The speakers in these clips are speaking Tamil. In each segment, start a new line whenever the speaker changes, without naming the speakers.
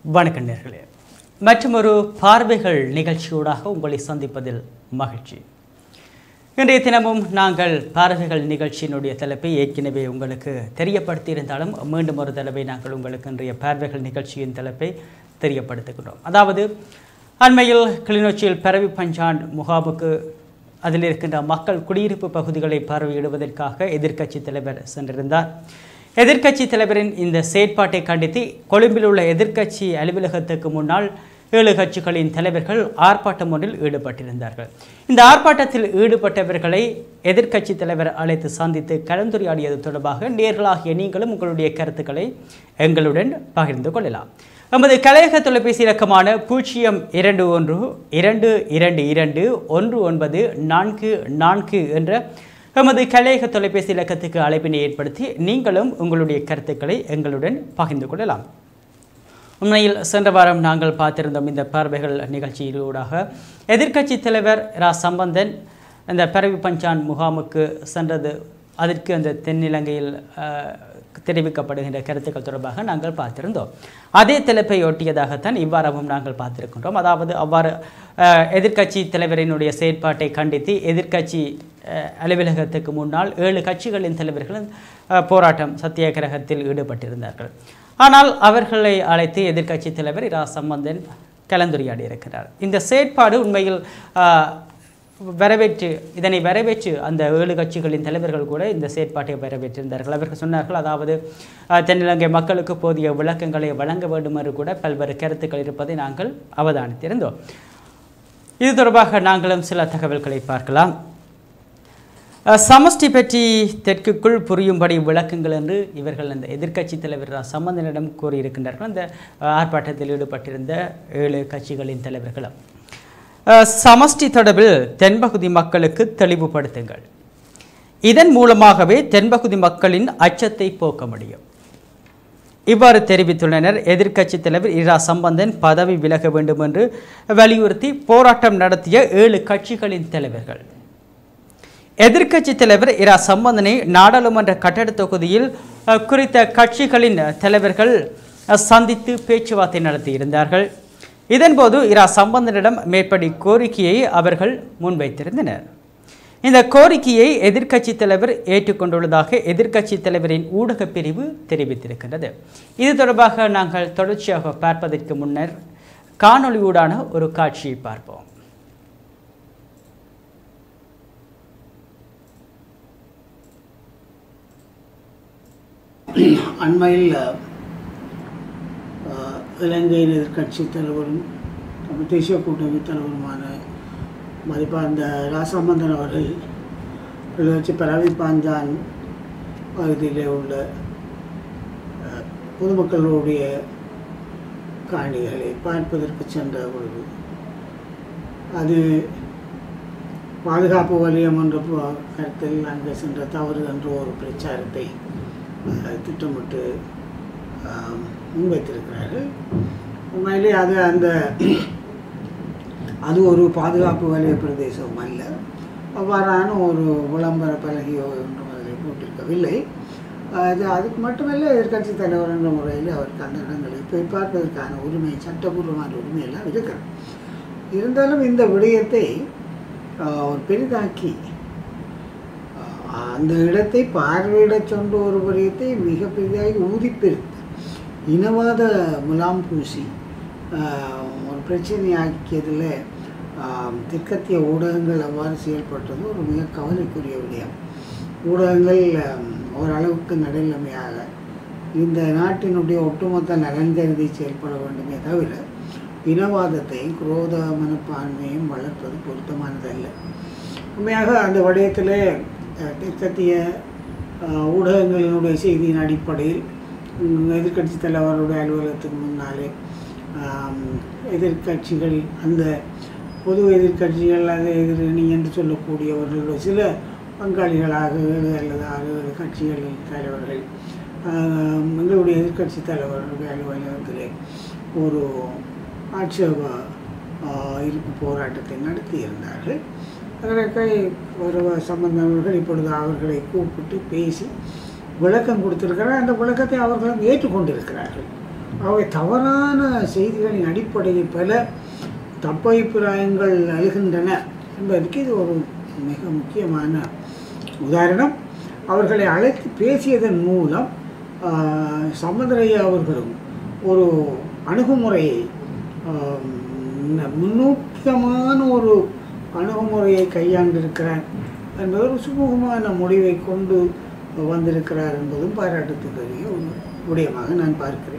வணக்கம் நேர்களே மற்றும் ஒரு பார்வைகள் நிகழ்ச்சியூடாக உங்களை சந்திப்பதில் மகிழ்ச்சி இன்றைய தினமும் நாங்கள் பார்வைகள் நிகழ்ச்சியினுடைய தலைப்பை ஏற்கனவே உங்களுக்கு தெரியப்படுத்தியிருந்தாலும் மீண்டும் ஒரு தடவை நாங்கள் உங்களுக்கு இன்றைய பார்வைகள் நிகழ்ச்சியின் தலைப்பை தெரியப்படுத்துகிறோம் அதாவது அண்மையில் கிளிநொச்சியில் பரவி பஞ்சான் முகாமுக்கு அதில் இருக்கின்ற மக்கள் குடியிருப்பு பகுதிகளை பார்வையிடுவதற்காக எதிர்க்கட்சி தலைவர் சென்றிருந்தார் எதிர்க்கட்சி தலைவரின் இந்த செயற்பாட்டை கண்டித்து கொழும்பில் உள்ள எதிர்க்கட்சி அலுவலகத்துக்கு முன்னால் ஏழு கட்சிகளின் தலைவர்கள் ஆர்ப்பாட்டம் ஒன்றில் ஈடுபட்டிருந்தார்கள் இந்த ஆர்ப்பாட்டத்தில் ஈடுபட்டவர்களை எதிர்க்கட்சி தலைவர் அழைத்து சந்தித்து கலந்துரையாடியது தொடர்பாக நேர்களாகிய நீங்களும் உங்களுடைய கருத்துக்களை எங்களுடன் பகிர்ந்து கொள்ளலாம் நமது கலையக தொலைபேசி இலக்கமான பூஜ்ஜியம் இரண்டு ஒன்று இரண்டு இரண்டு இரண்டு ஒன்று ஒன்பது நான்கு நான்கு என்ற எமது கலையக தொலைபேசி இலக்கத்துக்கு அழைப்பினை ஏற்படுத்தி நீங்களும் உங்களுடைய கருத்துக்களை எங்களுடன் பகிர்ந்து கொள்ளலாம் உண்மையில் சென்ற வாரம் நாங்கள் பார்த்திருந்தோம் இந்த பார்வைகள் நிகழ்ச்சியிலூடாக எதிர்க்கட்சி தலைவர் ரா சம்பந்தன் இந்த பரவி பஞ்சான் முகாமுக்கு சென்றது அதற்கு அந்த தென்னிலங்கையில் அஹ், தெரிவிக்கப்படுகின்ற கருத்துக்கள் தொடர்பாக நாங்கள் பார்த்திருந்தோம் அதே தலைப்பை ஒட்டியதாகத்தான் இவ்வாறவும் நாங்கள் பார்த்திருக்கின்றோம் அதாவது அவ்வாறு அஹ், எதிர்க்கட்சி தலைவரினுடைய செயற்பாட்டை கண்டித்து எதிர்க்கட்சி அஹ், அலுவலகத்துக்கு முன்னால் ஏழு கட்சிகளின் தலைவர்கள் அஹ், போராட்டம் சத்தியாகிரகத்தில் ஈடுபட்டிருந்தார்கள் ஆனால் அவர்களை அழைத்து எதிர்க்கட்சி தலைவர் இரா சம்பந்தன் கலந்துரையாடி இருக்கிறார் இந்த செயற்பாடு உண்மையில் ஆஹ், வரவேற்று இதனை வரவேற்று அந்த ஏழு கட்சிகளின் தலைவர்கள் கூட இந்த செயற்பாட்டை வரவேற்றிருந்தார்கள் அவர்கள் சொன்னார்கள் அதாவது ஆஹ், தென்னிலங்கை மக்களுக்கு போதிய விளக்கங்களை வழங்க வேண்டும் என்று கூட பல்வேறு கருத்துக்கள் இருப்பதை நாங்கள் அவதானித்திருந்தோம் இது தொடர்பாக நாங்களும் சில தகவல்களை பார்க்கலாம் அஹ், சமஷ்டி பற்றி தெற்குக்குள் புரியும்படி விளக்குங்கள் என்று இவர்கள் அந்த எதிர்க்கட்சி தலைவர் ரா. சம்பந்தனிடம் கூறியிருக்கின்றார்கள் அந்த அஹ், ஆர்ப்பாட்டத்தில் ஈடுபட்டிருந்த ஏழு கட்சிகளின் தலைவர்களும் அஹ், சமஷ்டி தொடர்பில் தென்பகுதி மக்களுக்கு தெளிவுபடுத்துங்கள் இதன் மூலமாகவே தென்பகுதி மக்களின் அச்சத்தை போக்க முடியும் இவ்வாறு தெரிவித்துள்ளனர் எதிர்க்கட்சி தலைவர் இரா சம்பந்தன் பதவி விலக வேண்டும் என்று வலியுறுத்தி போராட்டம் நடத்திய ஏழு கட்சிகளின் தலைவர்கள் எதிர்க்கட்சி தலைவர் இரா சம்பந்தனை நாடாளுமன்ற கட்டட தொகுதியில் அஹ், குறித்த கட்சிகளின் தலைவர்கள் அஹ், சந்தித்து பேச்சுவார்த்தை நடத்தியிருந்தார்கள் இதன்போது இரா சம்பந்தனிடம் மேற்படி கோரிக்கையை அவர்கள் முன்வைத்திருந்தனர் இந்த கோரிக்கையை எதிர்க்கட்சி தலைவர் ஏற்றுக்கொண்டுள்ளதாக எதிர்க்கட்சி தலைவரின் ஊடகப் பிரிவு தெரிவித்திருக்கின்றது இது தொடர்பாக நாங்கள் தொடர்ச்சியாக பார்ப்பதற்கு முன்னர் காணொளியூடான ஒரு காட்சியை பார்ப்போம்
அண்மையில் அஹ், இலங்கையின் எதிர்க்கட்சி தலைவரும் தமிழ் தேசிய கூட்டணி தலைவருமான மதிப்பார்ந்த ராசம்பந்தன் அவர்கள் கிளர்ச்சி பரவி பாஞ்சான் பகுதியிலே உள்ள அஹ், பொதுமக்களுடைய காணிகளை பார்ப்பதற்கு சென்ற பொழுது அது பாதுகாப்பு வலயம் என்ற ப- கருத்தில் அங்கே சென்ற தவறு என்ற ஒரு பிரச்சாரத்தை அஹ், திட்டமிட்டு ஆம், முன்வைத்திருக்கிறார்கள் உண்மையிலே அது அந்த அது ஒரு பாதுகாப்பு வலய பிரதேசம் அல்ல அவ்வாறான ஒரு விளம்பர பலகையோ ஒன்றும் அதில் போட்டிருக்கவில்லை அது அதுக்கு மட்டுமல்ல எதிர்க்கட்சி தலைவர் என்ற முறையில் அவருக்கு அந்த இடங்களை போய் பார்ப்பதற்கான உரிமை சட்டபூர்வமான உரிமையெல்லாம் இருக்கிறது இருந்தாலும் இந்த விடயத்தை ஆஹ், ஒரு பெரிதாக்கி ஆஹ், அந்த இடத்தை பார்வையிடச் சொன்ற ஒரு விடயத்தை மிக பெரிதாகி ஊதிப்பெருத்து இனவாத முலாம் பூசி ஆஹ், ஒரு பிரச்சனையாக்கியதில் தெற்கத்திய ஊடகங்கள் அவ்வாறு செயல்பட்டது ஒரு மிக கவலைக்குரிய விடயம் ஊடகங்கள் ஆம், ஓரளவுக்கு நடுநிலைமையாக இந்த நாட்டினுடைய ஒட்டுமொத்த நலன் கருதி செயல்பட வேண்டுமே தவிர இனவாதத்தையும் குரோத மனப்பான்மையும் வளர்ப்பது பொருத்தமானதல்ல உண்மையாக அந்த விடயத்தில் தெற்கத்திய அஹ், ஊடகங்களினுடைய செய்தியின் அடிப்படையில் உம், எதிர்க்கட்சி தலைவருடைய அலுவலகத்துக்கு முன்னாலே ஆம், எதிர்க்கட்சிகள் அந்த பொது எதிர்க்கட்சிகள் அதை எதிரணி என்று சொல்லக்கூடியவர்களுடைய சில பங்காளிகளாக ஏழு அல்லது ஆறு ஏழு கட்சிகளின் தலைவர்கள் ஆம், எங்களுடைய எதிர்க்கட்சி தலைவருடைய அலுவலகத்திலே ஒரு ஆட்சேப ஆஹ், இருப்பு போராட்டத்தை நடத்தியிருந்தார்கள் அதற்கு ஒரு சம்பந்தவர்கள் இப்பொழுது அவர்களை கூப்பிட்டு பேசி விளக்கம் கொடுத்திருக்கிறார் அந்த விளக்கத்தை அவர்களும் ஏற்றுக்கொண்டிருக்கிறார்கள் அவை தவறான செய்திகளின் அடிப்படையில் பல தப்பபிப்பிராயங்கள் அழுகின்றன என்பதற்கு இது ஒரு மிக முக்கியமான உதாரணம் அவர்களை அழைத்து பேசியதன் மூலம் ஆஹ், சம்பந்தரையா அவர்களும் ஒரு அணுகுமுறையை ஆஹ், ந- முன்னூட்டமான ஒரு அணுகுமுறையை கையாண்டிருக்கிறார் என்பது ஒரு சுமூகமான முடிவை கொண்டு வந்திருக்கிறார் என்பதும் பாராட்டுக்குரிய ஒரு விடயமாக நான் பார்க்கிறேன்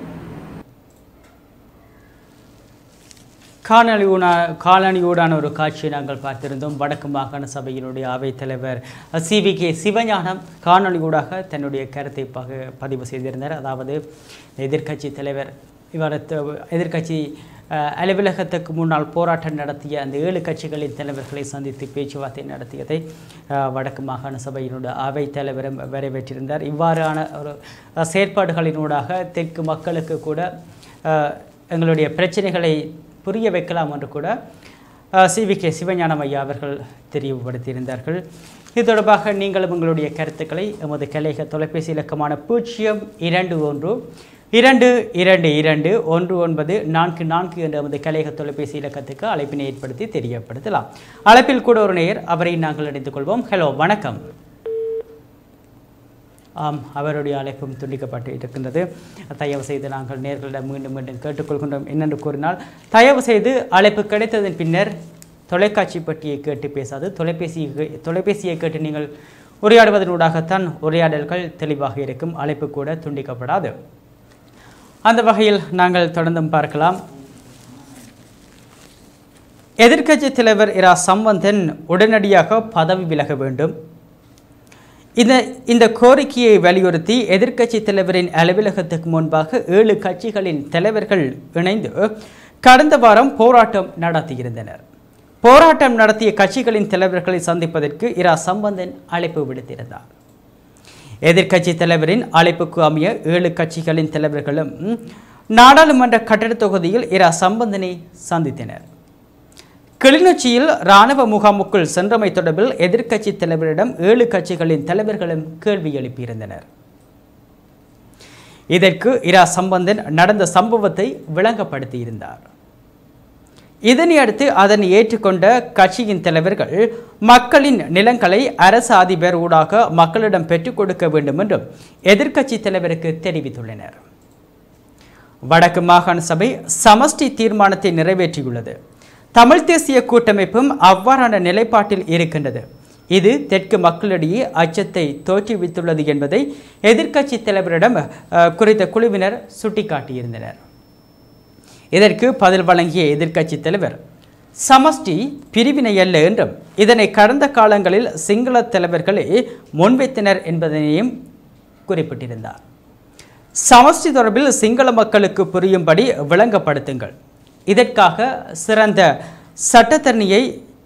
காணொலியூனா காணொலியூடான ஒரு காட்சியை நாங்கள் பார்த்திருந்தோம் வடக்கு மாகாண சபையினுடைய அவைத்தலைவர் சி வி கே சிவஞானம் காணொலியூடாக தன்னுடைய கருத்தை பக பதிவு செய்திருந்தார் அதாவது எதிர்க்கட்சி தலைவர் இவர் எதிர்க்கட்சி அஹ், அலுவலகத்துக்கு முன்னால் போராட்டம் நடத்திய அந்த ஏழு கட்சிகளின் தலைவர்களை சந்தித்து பேச்சுவார்த்தை நடத்தியதை அஹ், வடக்கு மாகாண சபையினுடைய அவைத் தலைவரும் வரவேற்றிருந்தார் இவ்வாறான ஒரு அஹ், செயற்பாடுகளினூடாக தெற்கு மக்களுக்கு கூட அஹ், எங்களுடைய பிரச்சனைகளை புரிய வைக்கலாம் என்று கூட சி வி கே சிவஞானம் ஐயா அவர்கள் தெளிவுபடுத்தியிருந்தார்கள் இது தொடர்பாக நீங்களும் உங்களுடைய கருத்துக்களை எமது கலைக தொலைபேசி இலக்கமான பூஜ்ஜியம் இரண்டு ஒன்று இரண்டு இரண்டு இரண்டு ஒன்று ஒன்பது நான்கு நான்கு என்ற எமது கலைக தொலைபேசி இலக்கத்துக்கு அழைப்பினை ஏற்படுத்தி தெரியப்படுத்தலாம் அழைப்பில் கூட ஒரு நேயர் அவரை நாங்கள் இணைத்துக் கொள்வோம் ஹலோ வணக்கம் ஆம் அவருடைய அழைப்பும் துண்டிக்கப்பட்டு இருக்கின்றது தயவு செய்து நாங்கள் நேர்களிடம் மீண்டும் மீண்டும் கேட்டுக்கொள்கின்றோம் என்னென்று கூறினால் தயவு செய்து அழைப்பு கிடைத்ததன் பின்னர் தொலைக்காட்சி பட்டியை கேட்டு பேசாது தொலைபேசி தொலைபேசியை கேட்டு நீங்கள் உரையாடுவதனூடாகத்தான் உரையாடல்கள் தெளிவாக இருக்கும் அழைப்பு கூட துண்டிக்கப்படாது அந்த வகையில் நாங்கள் தொடர்ந்தும் பார்க்கலாம் எதிர்க்கட்சி தலைவர் இரா சம்பந்தன் உடனடியாக பதவி விலக வேண்டும் இந்த இந்த கோரிக்கையை வலியுறுத்தி எதிர்க்கட்சி தலைவரின் அலுவலகத்துக்கு முன்பாக ஏழு கட்சிகளின் தலைவர்கள் இணைந்து கடந்த வாரம் போராட்டம் நடத்தியிருந்தனர் போராட்டம் நடத்திய கட்சிகளின் தலைவர்களை சந்திப்பதற்கு இரா சம்பந்தன் அழைப்பு விடுத்திருந்தார் எதிர்க்கட்சி தலைவரின் அழைப்புக்கு அமைய ஏழு கட்சிகளின் தலைவர்களும் நாடாளுமன்ற கட்டடத் தொகுதியில் இரா சம்பந்தனை சந்தித்தனர் கிளிநொச்சியில் இராணுவ முகாமுக்குள் சென்றமை தொடர்பில் எதிர்க்கட்சி தலைவரிடம் ஏழு கட்சிகளின் தலைவர்களும் கேள்வி எழுப்பியிருந்தனர் இதற்கு இரா சம்பந்தன் நடந்த சம்பவத்தை விளங்கப்படுத்தியிருந்தார் இதனை அடுத்து அதனை ஏற்றுக்கொண்ட கட்சியின் தலைவர்கள் மக்களின் நிலங்களை அரசு அதிபர் ஊடாக மக்களிடம் பெற்றுக் கொடுக்க வேண்டும் என்றும் எதிர்க்கட்சி தலைவருக்கு தெரிவித்துள்ளனர் வடக்கு மாகாண சபை சமஷ்டி தீர்மானத்தை நிறைவேற்றியுள்ளது தமிழ் தேசிய கூட்டமைப்பும் அவ்வாறான நிலைப்பாட்டில் இருக்கின்றது இது தெற்கு மக்களிடையே அச்சத்தை தோற்றுவித்துள்ளது என்பதை எதிர்க்கட்சி தலைவரிடம் அஹ், குறித்த குழுவினர் சுட்டிக்காட்டியிருந்தனர் இதற்கு பதில் வழங்கிய எதிர்க்கட்சி தலைவர் சமஷ்டி பிரிவினை அல்ல என்றும் இதனை கடந்த காலங்களில் சிங்கள தலைவர்களே முன்வைத்தனர் என்பதனையும் குறிப்பிட்டிருந்தார் சமஷ்டி தொடர்பில் சிங்கள மக்களுக்கு புரியும்படி விளங்கப்படுத்துங்கள் இதற்காக சிறந்த சட்டத்தரணியை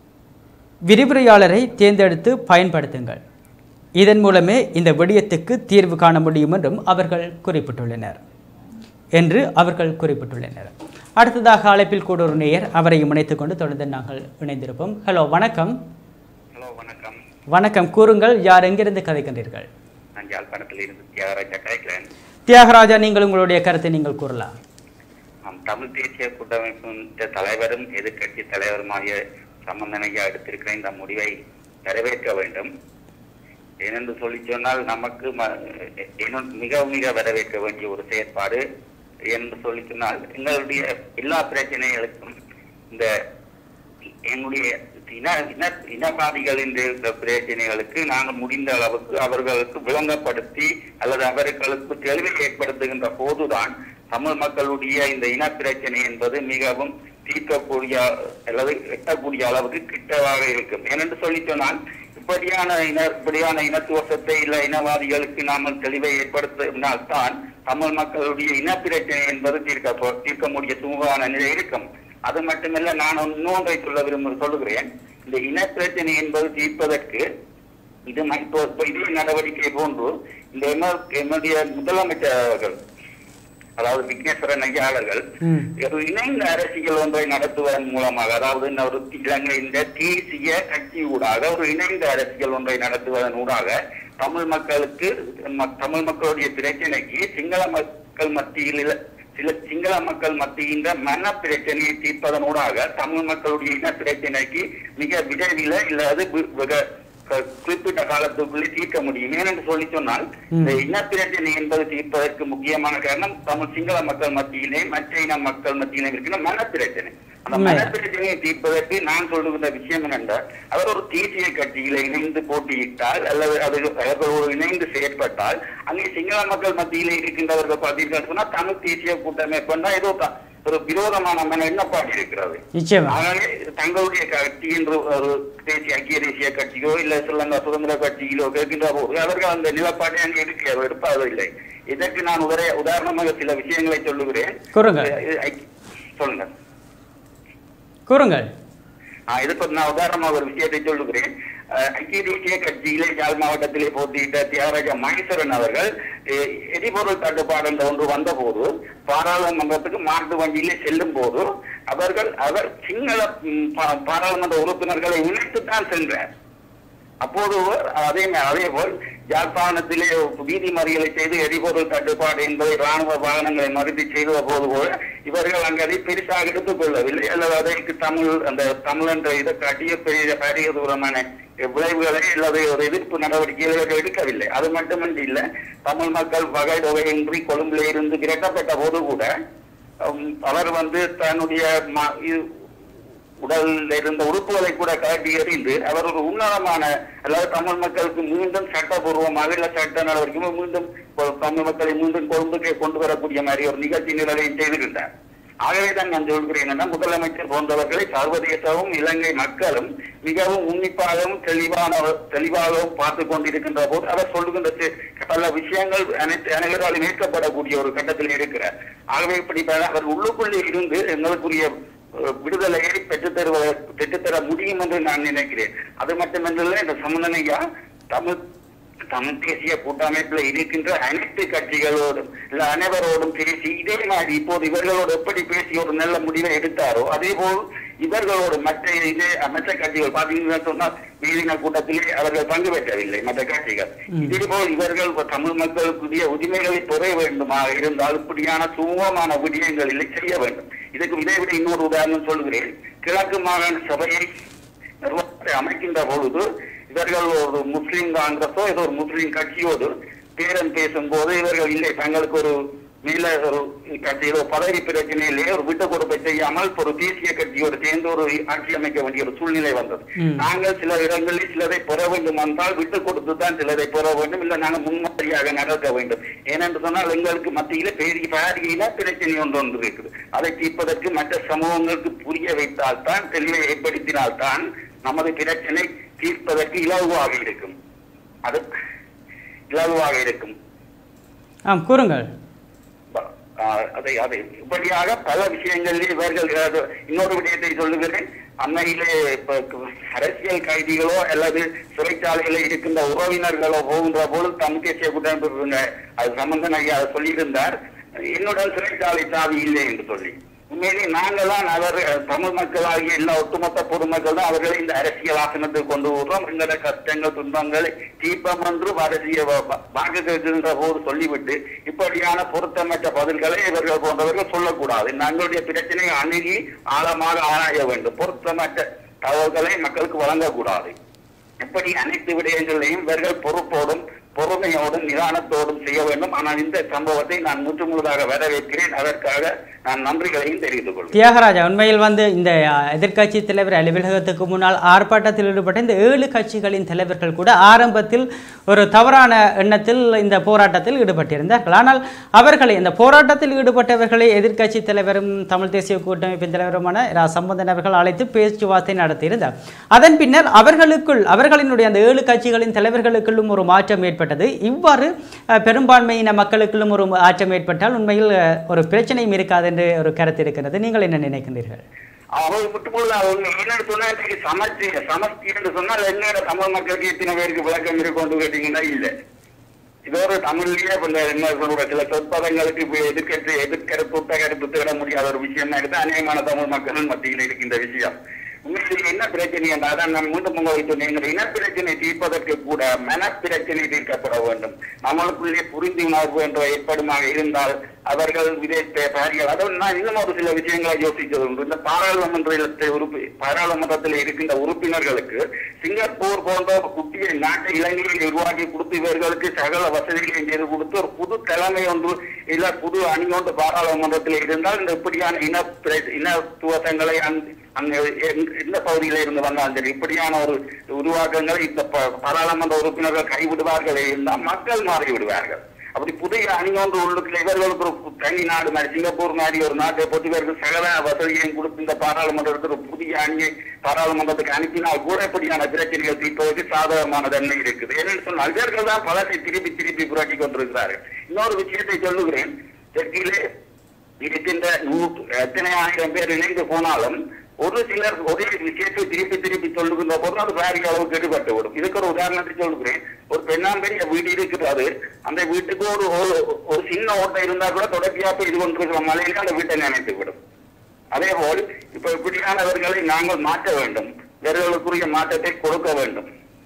விரிவுரையாளரை தேர்ந்தெடுத்து பயன்படுத்துங்கள் இதன் மூலமே இந்த விடயத்துக்கு தீர்வு காண முடியும் என்றும் அவர்கள் குறிப்பிட்டுள்ளனர் என்று அவர்கள் குறிப்பிட்டுள்ளனர் அடுத்ததாக அழைப்பில் கூட ஒரு நேயர் அவரையும் இணைத்துக் கொண்டு தொடர்ந்து நாங்கள் இணைந்திருப்போம் ஹலோ வணக்கம்
ஹலோ வணக்கம்
வணக்கம் கூறுங்கள் யார் எங்கிருந்து கதைக்கின்றீர்கள்
நான் யாழ்ப்பாணத்தில் இருந்து தியாகராஜா கலைக்கிறேன்
தியாகராஜா நீங்கள் உங்களுடைய கருத்தை நீங்கள் கூறலாம்
நாம் தமிழ் தேசிய கூட்டமைப்பின் தலைவரும் எதிர்க்கட்சி தலைவருமாகிய சம்பந்தனையா எடுத்திருக்கிற இந்த முடிவை நிறைவேற்ற வேண்டும் ஏனென்று சொல்லி சொன்னால் நமக்கு ம- இன்னும் மிக மிக வரவேற்க வேண்டிய ஒரு செயற்பாடு என்று சொல்லி சொன்னால் எங்களுடைய எல்லா பிரச்சனைகளுக்கும் இந்த என்னுடைய இன இன இனவாதிகளின் இந்த பிரச்சனைகளுக்கு நாங்கள் முடிந்த அளவுக்கு அவர்களுக்கு விளங்கப்படுத்தி அல்லது அவர்களுக்கு தெளிவை ஏற்படுத்துகின்ற போதுதான் தமிழ் மக்களுடைய இந்த இன பிரச்சனை என்பது மிகவும் தீர்க்கக்கூடிய அல்லது எட்டக்கூடிய அளவுக்கு கிட்டவாக இருக்கும் ஏனென்று சொல்லி சொன்னால் இப்படியான இன இப்படியான இனத்துவசத்தை இல்ல இனவாதிகளுக்கு நாமல் தெளிவை ஏற்படுத்தினால்தான் தமிழ் மக்களுடைய இன பிரச்சனை என்பது தீர்க்க தீர்க்க முடிய சுமூகமான நிலை இருக்கும் அது மட்டுமல்ல நான் இன்னொன்றை சொல்ல விரும்ப சொல்லுகிறேன் இந்த இன பிரச்சனை என்பது தீர்ப்பதற்கு இது ம- இப்போ இப்போ இதே நடவடிக்கை போன்று இந்த எம- எம்முடைய முதலமைச்சர் அவர்கள் அதாவது விக்னேஸ்வரன் ஐயா அவர்கள்
ம்.
ஒரு இணைந்த அரசியல் ஒன்றை நடத்துவதன் மூலமாக அதாவது இந்த ஒரு இலங்கை இந்த தேசிய கட்சி ஊடாக ஒரு இணைந்த அரசியல் ஒன்றை நடத்துவதன் ஊடாக தமிழ் மக்களுக்கு ம- தமிழ் மக்களுடைய பிரச்சனைக்கு சிங்கள மக்கள் மத்தியில் இல்ல- சில சிங்கள மக்கள் மத்தியின் மன பிரச்சனையை தீர்ப்பதனூடாக தமிழ் மக்களுடைய இன பிரச்சனைக்கு மிக விரைவில் இல்லாது வி- வெக- க- குறிப்பிட்ட காலத்துக்குள்ளே தீர்க்க முடியும் ஏனென்று சொல்லி சொன்னால் இந்த இன பிரச்சனை என்பது தீர்ப்பதற்கு முக்கியமான காரணம் தமிழ் சிங்கள மக்கள் மத்தியிலே மற்ற இன மக்கள் மத்தியிலே இருக்கிற மன பிரச்சனை அந்த
உண்மை.
மன பிரச்சனையை தீர்ப்பதற்கு நான் சொல்லுகின்ற விஷயம் என்னென்றால் அவர் ஒரு தேசிய கட்சியில இணைந்து போட்டியிட்டால் அல்லது அது அவர்களோடு இணைந்து செயற்பட்டால் அங்கே சிங்கள மக்கள் மத்தியிலே இருக்கின்றவர்கள் பார்த்தீர்கள் சொன்னால் தமிழ் தேசிய கூட்டமைப்பு என்றால் ஏதோ த- ஒரு விரோதமான மன எண்ணப்பாடு இருக்கிறது
நிச்சயமா
ஆகவே தங்களுடைய கட்சி என்று ஒரு தேசிய ஐக்கிய தேசிய கட்சியோ இல்ல ஸ்ரீலங்கா சுதந்திர கட்சியிலோ கேட்கின்ற போது அவர்கள் அந்த நிலப்பாட்டை அங்கே எடுக்க எடுப்பதில்லை இதற்கு நான் உதர உதாரணமாக சில விஷயங்களை சொல்லுகிறேன்
கூறுங்கள்
இது ஐ- சொல்லுங்க
கூறுங்கள்
ஆஹ் இதுக்கு நான் உதாரணமாக ஒரு விஷயத்தை சொல்லுகிறேன் அஹ் ஐக்கிய தேசிய கட்சியிலே யாழ் மாவட்டத்திலே போட்டியிட்ட தியாகராஜ மகேஸ்வரன் அவர்கள் எ- எரிபொருள் தட்டுப்பாடு என்ற ஒன்று வந்தபோது பாராளுமன்றத்துக்கு மாட்டு வண்டியிலே செல்லும் போது அவர்கள் அவர் சிங்கள ம், பா- பாராளுமன்ற உறுப்பினர்களை இணைத்துத்தான் சென்றார் அப்போது அதே அதே போல் யாழ்ப்பாணத்திலே வீதி மறியலை செய்து எரிபொருள் தட்டுப்பாடு என்பதை ராணுவ வாகனங்களை மறுத்து செய்த போது கூட இவர்கள் அங்கே அதை பெருசாக எடுத்துக் கொள்ளவில்லை அல்லது அதற்கு தமிழ் அந்த தமிழ் என்ற இதை காட்டிய பெரிய பெரிய தூரமான விளைவுகளை அல்லது ஒரு எதிர்ப்பு நடவடிக்கைகளை இவர்கள் எடுக்கவில்லை அது மட்டுமின்றி இல்ல தமிழ் மக்கள் வகை தொகையின்றி கொழும்பிலே இருந்து விரட்டப்பட்ட போது கூட உம், அவர் வந்து தன்னுடைய ம- இது- உடலில் இருந்த உறுப்புகளை கூட காட்டி எறிந்து அவர் ஒரு உன்னதமான அதாவது தமிழ் மக்களுக்கு மீண்டும் சட்டபூர்வமாக இல்ல சட்ட நடவடிக்கை மீண்டும் கொ- தமிழ் மக்களை மீண்டும் கொழும்புக்கே கொண்டு வரக்கூடிய மாதிரி ஒரு நிகழ்ச்சி நிரலையும் செய்திருந்தார் ஆகவே தான் நான் சொல்கிறேன் என்னன்னா முதலமைச்சர் போன்றவர்களை சர்வதேசமும் இலங்கை மக்களும் மிகவும் உன்னிப்பாகவும் தெளிவான தெளிவாகவும் பார்த்து கொண்டிருக்கின்ற போது அவர் சொல்லுகின்ற சி- பல விஷயங்கள் அனைத்து அனைவராலும் ஏற்கப்படக்கூடிய ஒரு கட்டத்தில் இருக்கிறார் ஆகவே இப்படி பல- அவர் உள்ளுக்குள்ளே இருந்து எங்களுக்குரிய அஹ், விடுதலையை பெற்றுத்தருவ பெற்றுத்தர முடியும் என்று நான் நினைக்கிறேன் அது மட்டுமன்றல்ல இந்த சமந்தனையா தமிழ் தமிழ் தேசிய கூட்டமைப்பில் இருக்கின்ற அனைத்து கட்சிகளோடும் இல்ல அனைவரோடும் பேசி இதே மாதிரி இப்போது இவர்களோடு எப்படி பேசி ஒரு நல்ல முடிவை எடுத்தாரோ அதே போல் இவர்களோடு மற்ற இதே மற்ற கட்சிகள் பார்த்தீங்கன்னா சொன்னால் மீதின கூட்டத்திலே அவர்கள் பங்கு பெற்றவில்லை மற்ற கட்சிகள் இதே போல் இவர்கள் தமிழ் மக்களுக்குரிய உரிமைகளை பெற வேண்டுமா இருந்தால் இப்படியான சுமூகமான விடயங்களில் செய்ய வேண்டும் இதுக்கு இதை விட இன்னொரு உதாரணம் சொல்கிறேன் கிழக்கு மாகாண சபையை நிர்வாகத்தை அமைக்கின்ற பொழுது இவர்கள் ஒரு முஸ்லிம் காங்கிரஸோ ஏதோ ஒரு முஸ்லிம் கட்சியோடு பேரம் பேசும்போது இவர்கள் இல்லை தங்களுக்கு ஒரு மேல ஒரு கட்சியில் ஒரு பதவி பிரச்சனையிலே ஒரு விட்டு கொடுப்பை செய்யாமல் ஒரு தேசிய கட்சியோடு சேர்ந்து ஒரு ஆட்சி அமைக்க வேண்டிய ஒரு சூழ்நிலை வந்தது
ம்.
நாங்கள் சில இடங்களில் சிலரை பெற வேண்டும் என்றால் விட்டு கொடுத்து தான் சிலரை பெற வேண்டும் இல்லை நாங்கள் முன்மாதிரியாக நடக்க வேண்டும் ஏனென்று சொன்னால் எங்களுக்கு மத்தியில பெரிய பாரிய இன பிரச்சனை ஒன்று ஒன்று இருக்குது அதை தீர்ப்பதற்கு மற்ற சமூகங்களுக்கு புரிய வைத்தால் தான் தெளிவை ஏற்படுத்தினால் தான் நமது பிரச்சனை தீர்ப்பதற்கு இலகுவாக இருக்கும் அது இலகுவாக இருக்கும்
ஆம் கூறுங்கள்
ஆஹ் அதை அதை இப்படியாக பல விஷயங்களில் இவர்கள் அது இன்னொரு விடயத்தை சொல்லுகிறேன் அண்மையிலே இப்ப கு- அரசியல் கைதிகளோ அல்லது சிறைச்சாலைகளில் இருக்கின்ற உறவினர்களோ போகின்ற பொழுது தமிழ் தேசிய கூட்டமைப்பு அது சம்பந்தன் ஐயா சொல்லியிருந்தார் என்னுடன் சிறைச்சாலை சாவி இல்லை என்று சொல்லி உண்மையிலே நாங்கள் தான் அவர் அஹ், தமிழ் மக்களாகிய எல்லா ஒட்டுமொத்த பொதுமக்கள் தான் அவர்களை இந்த அரசியல் ஆசனத்துக்கு கொண்டு வருவோம் எங்களோட கஷ்டங்கள் துன்பங்களை தீபம் என்று அரசியல் வா- வா- வாக்கு கேட்கின்ற போது சொல்லிவிட்டு இப்படியான பொருத்தமற்ற பதில்களை இவர்கள் போன்றவர்கள் சொல்லக்கூடாது நாங்களுடைய பிரச்சனையை அணுகி ஆழமாக ஆராய வேண்டும் பொருத்தமற்ற தகவல்களை மக்களுக்கு வழங்கக்கூடாது இப்படி அனைத்து விடயங்களையும் இவர்கள் பொறுப்போடும் பொறுமையோடும் நிதானத்தோடும் செய்ய வேண்டும் ஆனால் இந்த சம்பவத்தை நான் முற்று முழுதாக வரவேற்கிறேன் அதற்காக நான் நன்றிகளையும் தெரிவித்துக் கொள்கிறேன்
தியாகராஜா உண்மையில் வந்து இந்த எதிர்க்கட்சி தலைவர் அலுவலகத்துக்கு முன்னால் ஆர்ப்பாட்டத்தில் ஈடுபட்ட இந்த ஏழு கட்சிகளின் தலைவர்கள் கூட ஆரம்பத்தில் ஒரு தவறான எண்ணத்தில் இந்த போராட்டத்தில் ஈடுபட்டிருந்தார்கள் ஆனால் அவர்களை இந்த போராட்டத்தில் ஈடுபட்டவர்களை எதிர்க்கட்சி தலைவரும் தமிழ் தேசிய கூட்டமைப்பின் தலைவருமான ரா சம்பந்தன் அவர்கள் அழைத்து பேச்சுவார்த்தை நடத்தியிருந்தார் அதன் பின்னர் அவர்களுக்குள் அவர்களினுடைய அந்த ஏழு கட்சிகளின் தலைவர்களுக்குள்ளும் ஒரு மாற்றம் ஏற்பட்டது இவ்வாறு அஹ், பெரும்பான்மையின மக்களுக்குள்ளும் ஒரு மாற்றம் ஏற்பட்டால் உண்மையில் அஹ், ஒரு பிரச்சனையும் இருக்காது என்று ஒரு கருத்து இருக்கிறது நீங்கள் என்ன நினைக்கின்றீர்கள்
அவர் விட்டுக்கொள்ள அவங்க என்னன்னு சொன்னா இன்னைக்கு சமஸ்தி சமஸ்தி என்று சொன்னால் என்னோட தமிழ் மக்களுக்கு இத்தனை பேருக்கு விளக்கம் இருக்கும்னு கேட்டீங்கன்னா இல்ல இது ஒரு தமிழ்லயே இப்ப இந்த என்ன சொல்ற சில சொற்பதங்களுக்கு இப்ப எதிர்க்கட்சி எதிர்க்கிற புத்தகத்து தேட முடியாத ஒரு விஷயம் எடுத்து அநேகமான தமிழ் மக்கள் மத்தியில் இருக்கின்ற விஷயம் உண்மையில் என்ன பிரச்சனை என்றால் அதான் நான் மீண்டும் உங்க வைத்து நீங்கள் இனப்பிரச்சனை தீர்ப்பதற்கு கூட மனப்பிரச்சனை தீர்க்கப்பட வேண்டும் நம்மளுக்குள்ளே புரிந்துணர்வு என்ற ஏற்படுமாக இருந்தால் அவர்கள் விதைத்த பெயர்கள் அதாவது நான் இன்னும் ஒரு சில விஷயங்களை யோசித்தது உண்டு இந்த பாராளுமன்றத்தை உறுப்பி பாராளுமன்றத்தில் இருக்கின்ற உறுப்பினர்களுக்கு சிங்கப்பூர் போன்ற ஒரு குட்டிய நாட்டை இலங்கையில் உருவாக்கி கொடுத்து இவர்களுக்கு சகல வசதிகளையும் செய்து கொடுத்து ஒரு புது தலைமை ஒன்று இல்ல புது அணி ஒன்று பாராளுமன்றத்தில் இருந்தால் இந்த இப்படியான இன பிர- இனத்துவத்தங்களை அந்த- அங்க எந்த- எந்த பகுதியில இருந்து வந்தாலும் சரி இப்படியான ஒரு உருவாக்கங்களை இந்த ப- பாராளுமன்ற உறுப்பினர்கள் கைவிடுவார்கள் இருந்தால் மக்கள் மாறி விடுவார்கள் அப்படி புதிய அணி ஒன்று உள்ளுக்குள்ள இவர்களுக்கு ஒரு தனி நாடு மாதிரி சிங்கப்பூர் மாதிரி ஒரு நாட்டை போட்டு இவர்கள் சகல வசதியையும் கொடுத்து இந்த பாராளுமன்றத்துக்கு ஒரு புதிய அணியை பாராளுமன்றத்துக்கு அனுப்பினால் கூட இப்படியான பிரச்சனைகள் தீர்ப்பதற்கு சாதகமான தன்மை இருக்குது ஏன்னு சொன்னால் இவர்கள் தான் பலத்தை திருப்பி திருப்பி புரட்டி கொண்டிருக்கிறார்கள் இன்னொரு விஷயத்தை சொல்லுகிறேன் தெற்கிலே இருக்கின்ற நூற்று எத்தனை ஆயிரம் பேர் இணைந்து போனாலும் ஒரு சிலர் ஒரே விஷயத்தை திருப்பி திருப்பி சொல்லுகின்ற போது அது வேற அளவுக்கு எடுபட்டு விடும் இதுக்கு ஒரு உதாரணத்தை சொல்லுகிறேன் ஒரு பெண்ணாம்பெரிய வீடு இருக்கிறது அந்த வீட்டுக்கு ஒரு ஒரு- ஒரு சின்ன ஓட்டை இருந்தா கூட தொடர்ச்சியா போய் இது கொண்டிருக்கிற மலையில அந்த வீட்டை நினைத்து விடும் அதே போல் இப்ப இப்படியானவர்களை நாங்கள் மாற்ற வேண்டும் இவர்களுக்குரிய மாற்றத்தை கொடுக்க வேண்டும்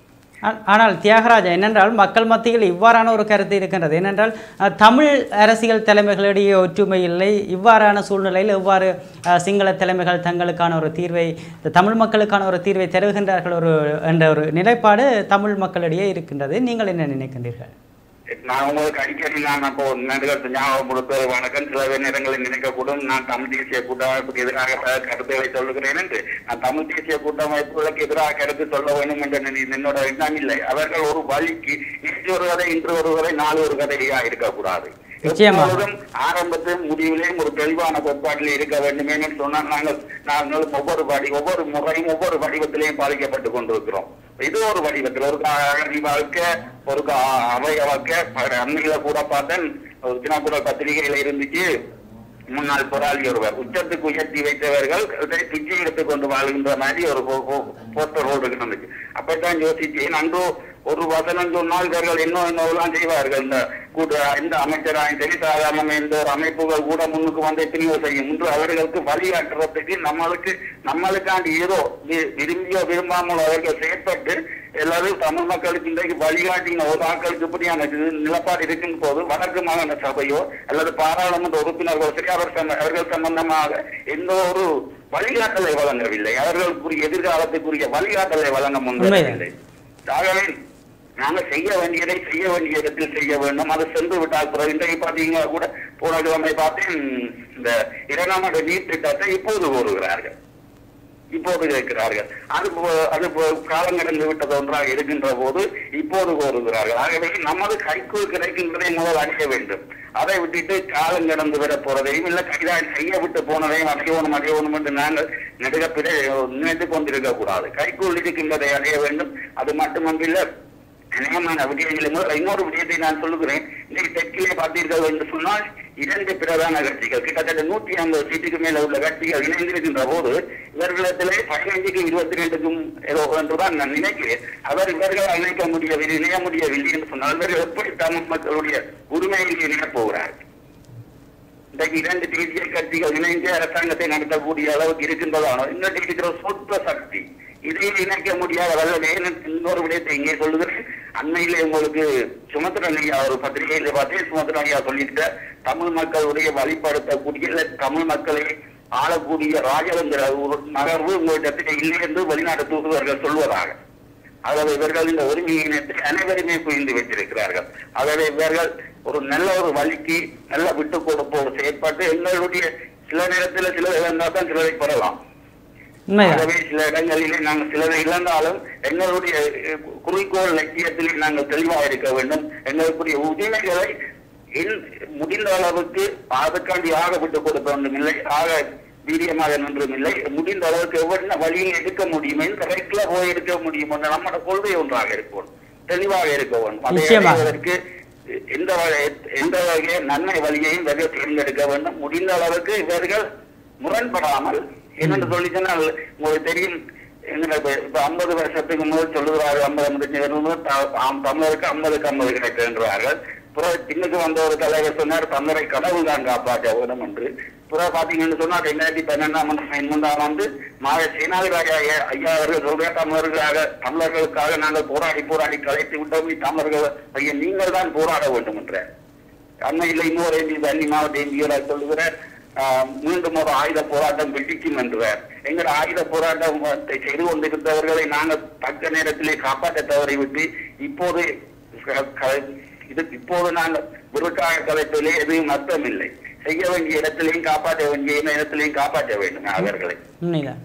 ஆ- ஆனால் தியாகராஜா என்னென்றால் மக்கள் மத்தியில் இவ்வாறான ஒரு கருத்து இருக்கின்றது ஏனென்றால் அஹ், தமிழ் அரசியல் தலைமைகளிடையே ஒற்றுமை இல்லை இவ்வாறான சூழ்நிலையில் எவ்வாறு அஹ், சிங்கள தலைமைகள் தங்களுக்கான ஒரு தீர்வை இந்த தமிழ் மக்களுக்கான ஒரு தீர்வை தருகின்றார்கள் ஒரு என்ற ஒரு நிலைப்பாடு தமிழ் மக்களிடையே இருக்கின்றது நீங்கள் என்ன நினைக்கின்றீர்கள்
நான் உங்களுக்கு அடிக்கடி நான் அப்போ நடுகட்டு ஞாபகப்படுத்த வணக்கம் சில நேரங்களில் நினைக்கக்கூடும் நான் தமிழ் தேசிய கூட்டமைப்புக்கு எதிராக பல கருத்துக்களை சொல்லுகிறேன் என்று நான் தமிழ் தேசிய கூட்டமைப்புகளுக்கு எதிராக கருத்து சொல்ல வேண்டும் என்று நினை- என்னோட எண்ணம் இல்லை அவர்கள் ஒரு வழிக்கு இன்று ஒரு கதை இன்று ஒரு கதை நாலு ஒரு கதையா இருக்கக்கூடாது
நிச்சயமாக.
எப்பொழுதும் ஆரம்பத்திலும் முடிவிலையும் ஒரு தெளிவான கோட்பாட்டில் இருக்க வேண்டும் என்று சொன்னால் நாங்கள் நாங்கள் ஒவ்வொரு வடி ஒவ்வொரு முறையும் ஒவ்வொரு வடிவத்திலையும் பாதிக்கப்பட்டு கொண்டிருக்கிறோம் இது ஒரு வடிவத்தில் ஒரு அகதி வாழ்க்கை ஒரு கா- அவைய வாழ்க்கை ப- அண்மையில கூட பார்த்தேன் ஒரு தினக்குரல் பத்திரிகையில இருந்துச்சு முன்னாள் போராளி ஒருவர் உச்சத்துக்கு உயர்த்தி வைத்தவர்கள் அதை பிச்சை எடுத்துக் கொண்டு வாழ்கின்ற மாதிரி ஒரு போஸ்டர் ரோடு இருந்துச்சு அப்பதான் யோசிச்சேன் அன்றோ ஒரு வசனம் சொன்னால் இவர்கள் இன்னும் இன்னொருலாம் செய்வார்கள் இந்த கூட்ட எந்த அமைச்சராயும் சரி சாதாரண எந்த ஒரு அமைப்புகள் கூட முன்னுக்கு வந்து எத்தனையோ செய்யும் இன்று அவர்களுக்கு வழிகாட்டுறதுக்கு நம்மளுக்கு நம்மளுக்காண்டி ஏதோ வி- விரும்பியோ விரும்பாமல் அவர்கள் செயற்பட்டு எல்லாரும் தமிழ் மக்களுக்கு இன்றைக்கு வழிகாட்டின ஒரு ஆட்களுக்கு இப்படியான இது நிலப்பாடு இருக்கும் போது வடக்கு மாகாண சபையோ அல்லது பாராளுமன்ற உறுப்பினர்களோ சரி அவர் சம்ம- அவர்கள் சம்பந்தமாக எந்த ஒரு வழிகாட்டலை வழங்கவில்லை அவர்களுக்குரிய எதிர்காலத்துக்குரிய வழிகாட்டலை வழங்க முன்வரவில்லை ஆகவே நாங்க செய்ய வேண்டியதை செய்ய வேண்டிய இடத்தில் செய்ய வேண்டும் அது சென்று விட்டால் பிறகு இன்றைக்கு பாத்தீங்கன்னா கூட போன கிழமை பார்த்தேன் இந்த இரண்டாம் ஆண்டு நீட் திட்டத்தை இப்போது கோருகிறார்கள் இப்போது கேட்கிறார்கள் அது போ- அது போ- காலம் கடந்து விட்டது ஒன்றாக இருக்கின்ற போது இப்போது கோருகிறார்கள் ஆகவே நமது கைக்குள் கிடைக்கின்றதை முதல் அடைய வேண்டும் அதை விட்டுட்டு காலம் கடந்து விட போறதையும் இல்ல கைதால் செய்ய விட்டு போனதையும் அடையணும் அடையணும் என்று நாங்கள் நெடுகப்பிலே நினைத்துக் கொண்டிருக்க கூடாது கைக்குள் இருக்கின்றதை அடைய வேண்டும் அது மட்டுமன்றில்ல அநேகமான விடயங்களை முதல் இன்னொரு விடயத்தை நான் சொல்லுகிறேன் இன்னைக்கு தெற்கிலே பார்த்தீர்கள் என்று சொன்னால் இரண்டு பிரதான கட்சிகள் கிட்டத்தட்ட நூற்றி ஐம்பது சீட்டுக்கு மேல உள்ள கட்சிகள் இணைந்திருக்கின்ற போது இவர்களிடத்திலே பதினைஞ்சுக்கு இருபத்தி ரெண்டுக்கும் ஏதோ என்றுதான் நான் நினைக்கிறேன் அவர் இவர்கள் இணைக்க முடியவில்லை இணைய முடியவில்லை என்று சொன்னால் இவர்கள் எப்படி தமிழ் மக்களுடைய உரிமையை இணையப் போகிறார்கள் இன்றைக்கு இரண்டு தேசிய கட்சிகள் இணைந்து அரசாங்கத்தை நடத்தக்கூடிய அளவுக்கு இருக்கின்றதானோ இன்னொரு இருக்கிற சொற்ப சக்தி இதை இணைக்க முடியாத வல்லவே இன்னொரு விடயத்தை இங்கே சொல்லுகிறேன் அண்மையிலே உங்களுக்கு சுமத்ரன் ஐயா ஒரு பத்திரிகையில பார்த்தேன் சுமத்ரன் ஐயா சொல்லியிருக்க தமிழ் மக்களுடைய வழிபடுத்தக்கூடிய இல்ல தமிழ் மக்களை ஆளக்கூடிய ராஜதந்திர ஒரு நகர்வு உங்களிடத்தில் இல்லை என்று வெளிநாட்டு தூதுவர்கள் சொல்வதாக ஆகவே இவர்கள் இந்த ஒருங்கிணைத்தை அனைவருமே புரிந்து வைத்திருக்கிறார்கள் ஆகவே இவர்கள் ஒரு நல்ல ஒரு வழிக்கு நல்ல விட்டு கொடுப்போடு செயற்பட்டு எங்களுடைய சில நேரத்தில் சில இழந்தால் தான் சிலரை பெறலாம்
உண்மைதான்
ஆகவே சில இடங்களிலே நாங்கள் சிலரை இழந்தாலும் எங்களுடைய அஹ், குறிக்கோள் லட்சியத்திலே நாங்கள் தெளிவாக இருக்க வேண்டும் எங்களுக்குரிய உரிமைகளை என்- முடிந்த அளவுக்கு அதுக்காண்டி ஆக விட்டு கொடுக்க வேண்டும் இல்லை ஆக வீரியமாக நின்றும் இல்லை முடிந்த அளவுக்கு எவ்வளவு வழியில் எடுக்க முடியும் எந்த வரைக்குல போய் எடுக்க முடியும் என்ற நம்மட கொள்கை ஒன்றாக இருக்கும் தெளிவாக இருக்க வேண்டும் அதை
நிச்சயமாக.
அடைவதற்கு எந்த வகை- எந்த வகை நன்மை வழியையும் இவர்கள் தேர்ந்தெடுக்க வேண்டும் முடிந்த அளவுக்கு இவர்கள் முரண்படாமல் என்னென்று சொல்லி சொன்னால் உங்களுக்கு தெரியும் எங்களை இப்ப இப்ப ஐம்பது வருஷத்துக்கு முதல் சொல்லுகிறார்கள் ஐம்பது ஐம்பத்தஞ்சு தமிழருக்கு ஐம்பதுக்கு ஐம்பது கிடைக்கின்றார்கள் பிறகு பின்னுக்கு வந்த ஒரு தலைவர் சொன்னார் தமிழரை கடவுள் தான் காப்பாற்ற வேண்டும் என்று பிறகு பாத்தீங்கன்னு சொன்னா ரெண்டாயிரத்தி பன்னெண்டாம் ஆண்டு பதிமூன்றாம் ஆண்டு மாத சேனாதிராஜ ஐயா ஐயா அவர்கள் சொல்ற தமிழர்களாக தமிழர்களுக்காக நாங்கள் போராடி போராடி கலைத்து விட்டோம் தமிழர்கள் ஐயா நீங்கள் தான் போராட வேண்டும் என்றார் அண்மையில் இன்னொரு எம்பி வன்னி மாவட்ட எம்பியோட சொல்லுகிறார் ஆஹ், மீண்டும் ஒரு ஆயுத போராட்டம் வெடிக்கும் என்றார் எங்கள் ஆயுத போராட்டம் செய்து கொண்டிருந்தவர்களை நாங்கள் தக்க நேரத்திலே காப்பாற்ற தவறிவிட்டு இப்போது க- க- இது இப்போது நாங்கள் விருக்காக கலைப்பிலே எதுவும் அர்த்தமில்லை செய்ய வேண்டிய இடத்திலையும் காப்பாற்ற வேண்டிய இடத்திலையும் காப்பாற்ற வேண்டும் அவர்களை
உண்மைதான்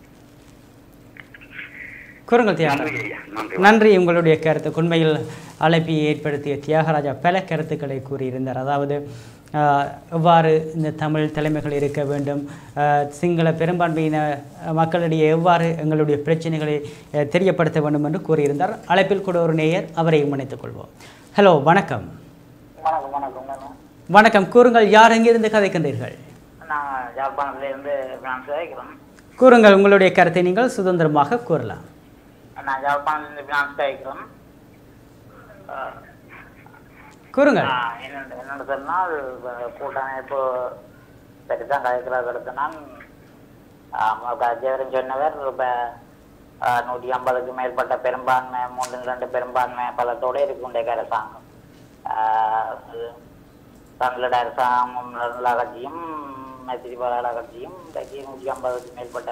கூறுங்கள் தியாகராஜா
நன்றி ஐயா நன்றி
நன்றி உங்களுடைய கருத்து உண்மையில் அழைப்பை ஏற்படுத்திய தியாகராஜா பல கருத்துக்களை கூறியிருந்தார் அதாவது ஆஹ், எவ்வாறு இந்த தமிழ் தலைமைகள் இருக்க வேண்டும் ஆஹ், சிங்கள பெரும்பான்மையின மக்களிடையே எவ்வாறு எங்களுடைய பிரச்சனைகளை அஹ், தெரியப்படுத்த வேண்டும் என்று கூறியிருந்தார் அழைப்பில் கூட ஒரு நேயர் அவரையும் இணைத்துக் கொள்வோம் ஹலோ வணக்கம்
வணக்கம் வணக்கம் வணக்கம்.
வணக்கம் கூறுங்கள் யார் எங்கிருந்து கதைக்கின்றீர்கள்
நான் ஜாழ்ப்பாணத்துலேருந்து பிரான்ஸ் வைக்கிறோம்
கூறுங்கள் உங்களுடைய கருத்தை நீங்கள் சுதந்திரமாக கூறலாம்
நான் ஜாழ்ப்பாணத்துலேருந்து பிரான்ஸ் வைக்கிறோம்
கூறுங்கள்
என்னென்ன என்னென்னு சொன்னால் கூட்டான இப்போ சரிதான் கதைக்கிறது அடுத்தனால் ஜெயவரன் சொன்னவர் இப்போ நூற்றி ஐம்பதுக்கு மேற்பட்ட பெரும்பான்மை மூன்று ரெண்டு பெரும்பான்மை பலத்தோடு இருக்குண்டே அரசாங்கம் ஆஹ் அது தங்களோட அரசாங்கம் எல்லா கட்சியும் மைத்திரி பாலாள கட்சியும் இன்றைக்கு நூற்றி ஐம்பதுக்கு மேற்பட்ட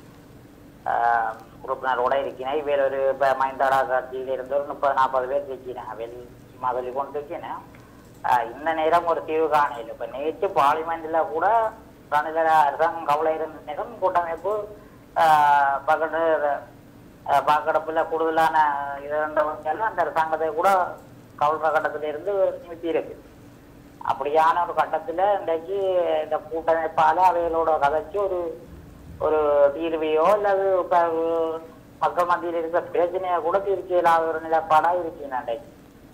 ஆஹ் உறுப்பினரோட இருக்கிறேன் இவர் ஒரு இப்போ மைந்தாடா கட்சியில் இருந்து ஒரு முப்பது நாற்பது பேர் இருக்கிறேன் அவள் சும்மா சொல்லி கொண்டு இருக்கிறேன் ஆஹ் இந்த நேரம் ஒரு தீர்வு காணையில் இப்போ நேற்று பார்லிமெண்ட்டில் கூட ரணில அரசாங்கம் கவலை இருந்த நேரம் கூட்டமைப்பு ஆஹ் பக்கத்து ஆஹ் வாக்கெடுப்பில் கூடுதலான இரண்டவங்க அந்த அரசாங்கத்தை கூட கவுல் கட்டத்திலிருந்து நிறுத்தி இருக்கு அப்படியான ஒரு கட்டத்துல இன்றைக்கு இந்த கூட்டமைப்பால அவைகளோட கதைச்சு ஒரு ஒரு தீர்வையோ அல்லது இப்ப மக்கள் மத்தியில் இருக்கிற பிரச்சனையை கூட தீர்க்க இல்லாத ஒரு நிலைப்பாடா இருக்கு இன்றைக்கு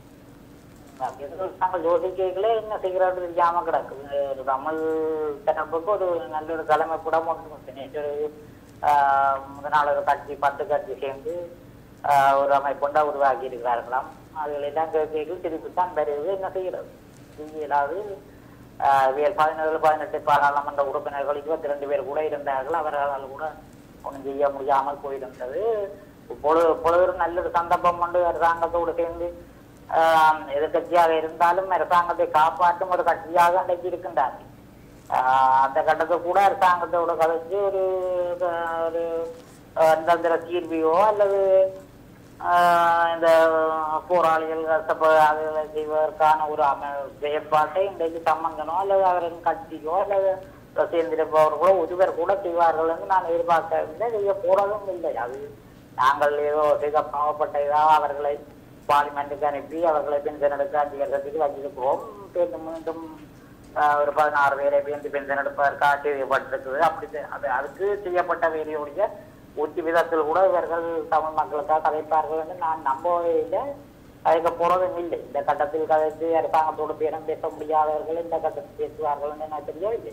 நாங்கள் யோசிக்கல என்ன செய்கிறாரு தெரியாம கிடக்குது ஒரு தமிழ் தரப்புக்கு ஒரு நல்ல ஒரு தலைமை கூட ஒன்று நேற்று ஒரு ஆஹ், முதல் நாள் ஒரு கட்சி பத்து கட்சி சேர்ந்து ஆஹ், ஒரு அமைப்புண்டா உருவாக்கி இருக்கிறார்களாம் அதுகளெல்லாம் கேட்க திருப்பி தான் வருது என்ன செய்கிறது இயலாது வியல் பதினேழு பதினெட்டு பாராளுமன்ற உறுப்பினர்கள் இருபத்தி ரெண்டு பேர் கூட இருந்தார்கள் அவர்களால் கூட ஒன்றும் செய்ய முடியாமல் போயிருந்தது இப்பொழுது இப்பொழுது ஒரு நல்ல ஒரு சந்தர்ப்பம் கொண்டு அரசாங்கத்தோடு சேர்ந்து ஆஹ், எதிர்க்கட்சியாக இருந்தாலும் அரசாங்கத்தை காப்பாற்றும் ஒரு கட்சியாக அன்றைக்கு இருக்கின்றார்கள் ஆஹ், அந்த கட்டத்தை கூட அரசாங்கத்தோட கதைச்சு ஒரு ஆஹ், ஒரு ஆஹ், நிரந்தர தீர்வையோ அல்லது ஆஹ், இந்த போராளிகள் கஷ்டப்படாதவர்களை செய்வதற்கான ஒரு அம செயற்பாட்டை இன்றைக்கு சம்பந்தனோ அல்லது அவரின் கட்சியோ அல்லது சேர்ந்திருப்பவர்களோ ஒருவர் கூட செய்வார்கள் என்று நான் எதிர்பார்க்கவில்லை செய்ய போறதும் இல்லை அது நாங்கள் ஏதோ செய்த பாவப்பட்ட இதாக அவர்களை பார்லிமெண்ட்டுக்கு அனுப்பி அவர்களை பென்ஷன் எடுக்க அதிகாரத்துக்கு வச்சிருக்கிறோம் மீண்டும் மீண்டும் ஆஹ், ஒரு பதினாறு பேரை பேருந்து பென்ஷன் எடுப்பதற்காக செய்யப்பட்டிருக்குது அப்படி செ- அது அதுக்கு செய்யப்பட்ட வேலையுடைய உச்சி விதத்தில் கூட இவர்கள் தமிழ் மக்களுக்காக கதைப்பார்கள் என்று நான் நம்பவே இல்லை கதைக்க போறதும் இல்லை இந்த கட்டத்தில் கதைத்து அரசாங்கத்தோடு பேரம் பேச முடியாதவர்கள் இந்த கட்டத்தில் பேசுவார்கள் என்று எனக்கு தெரியவில்லை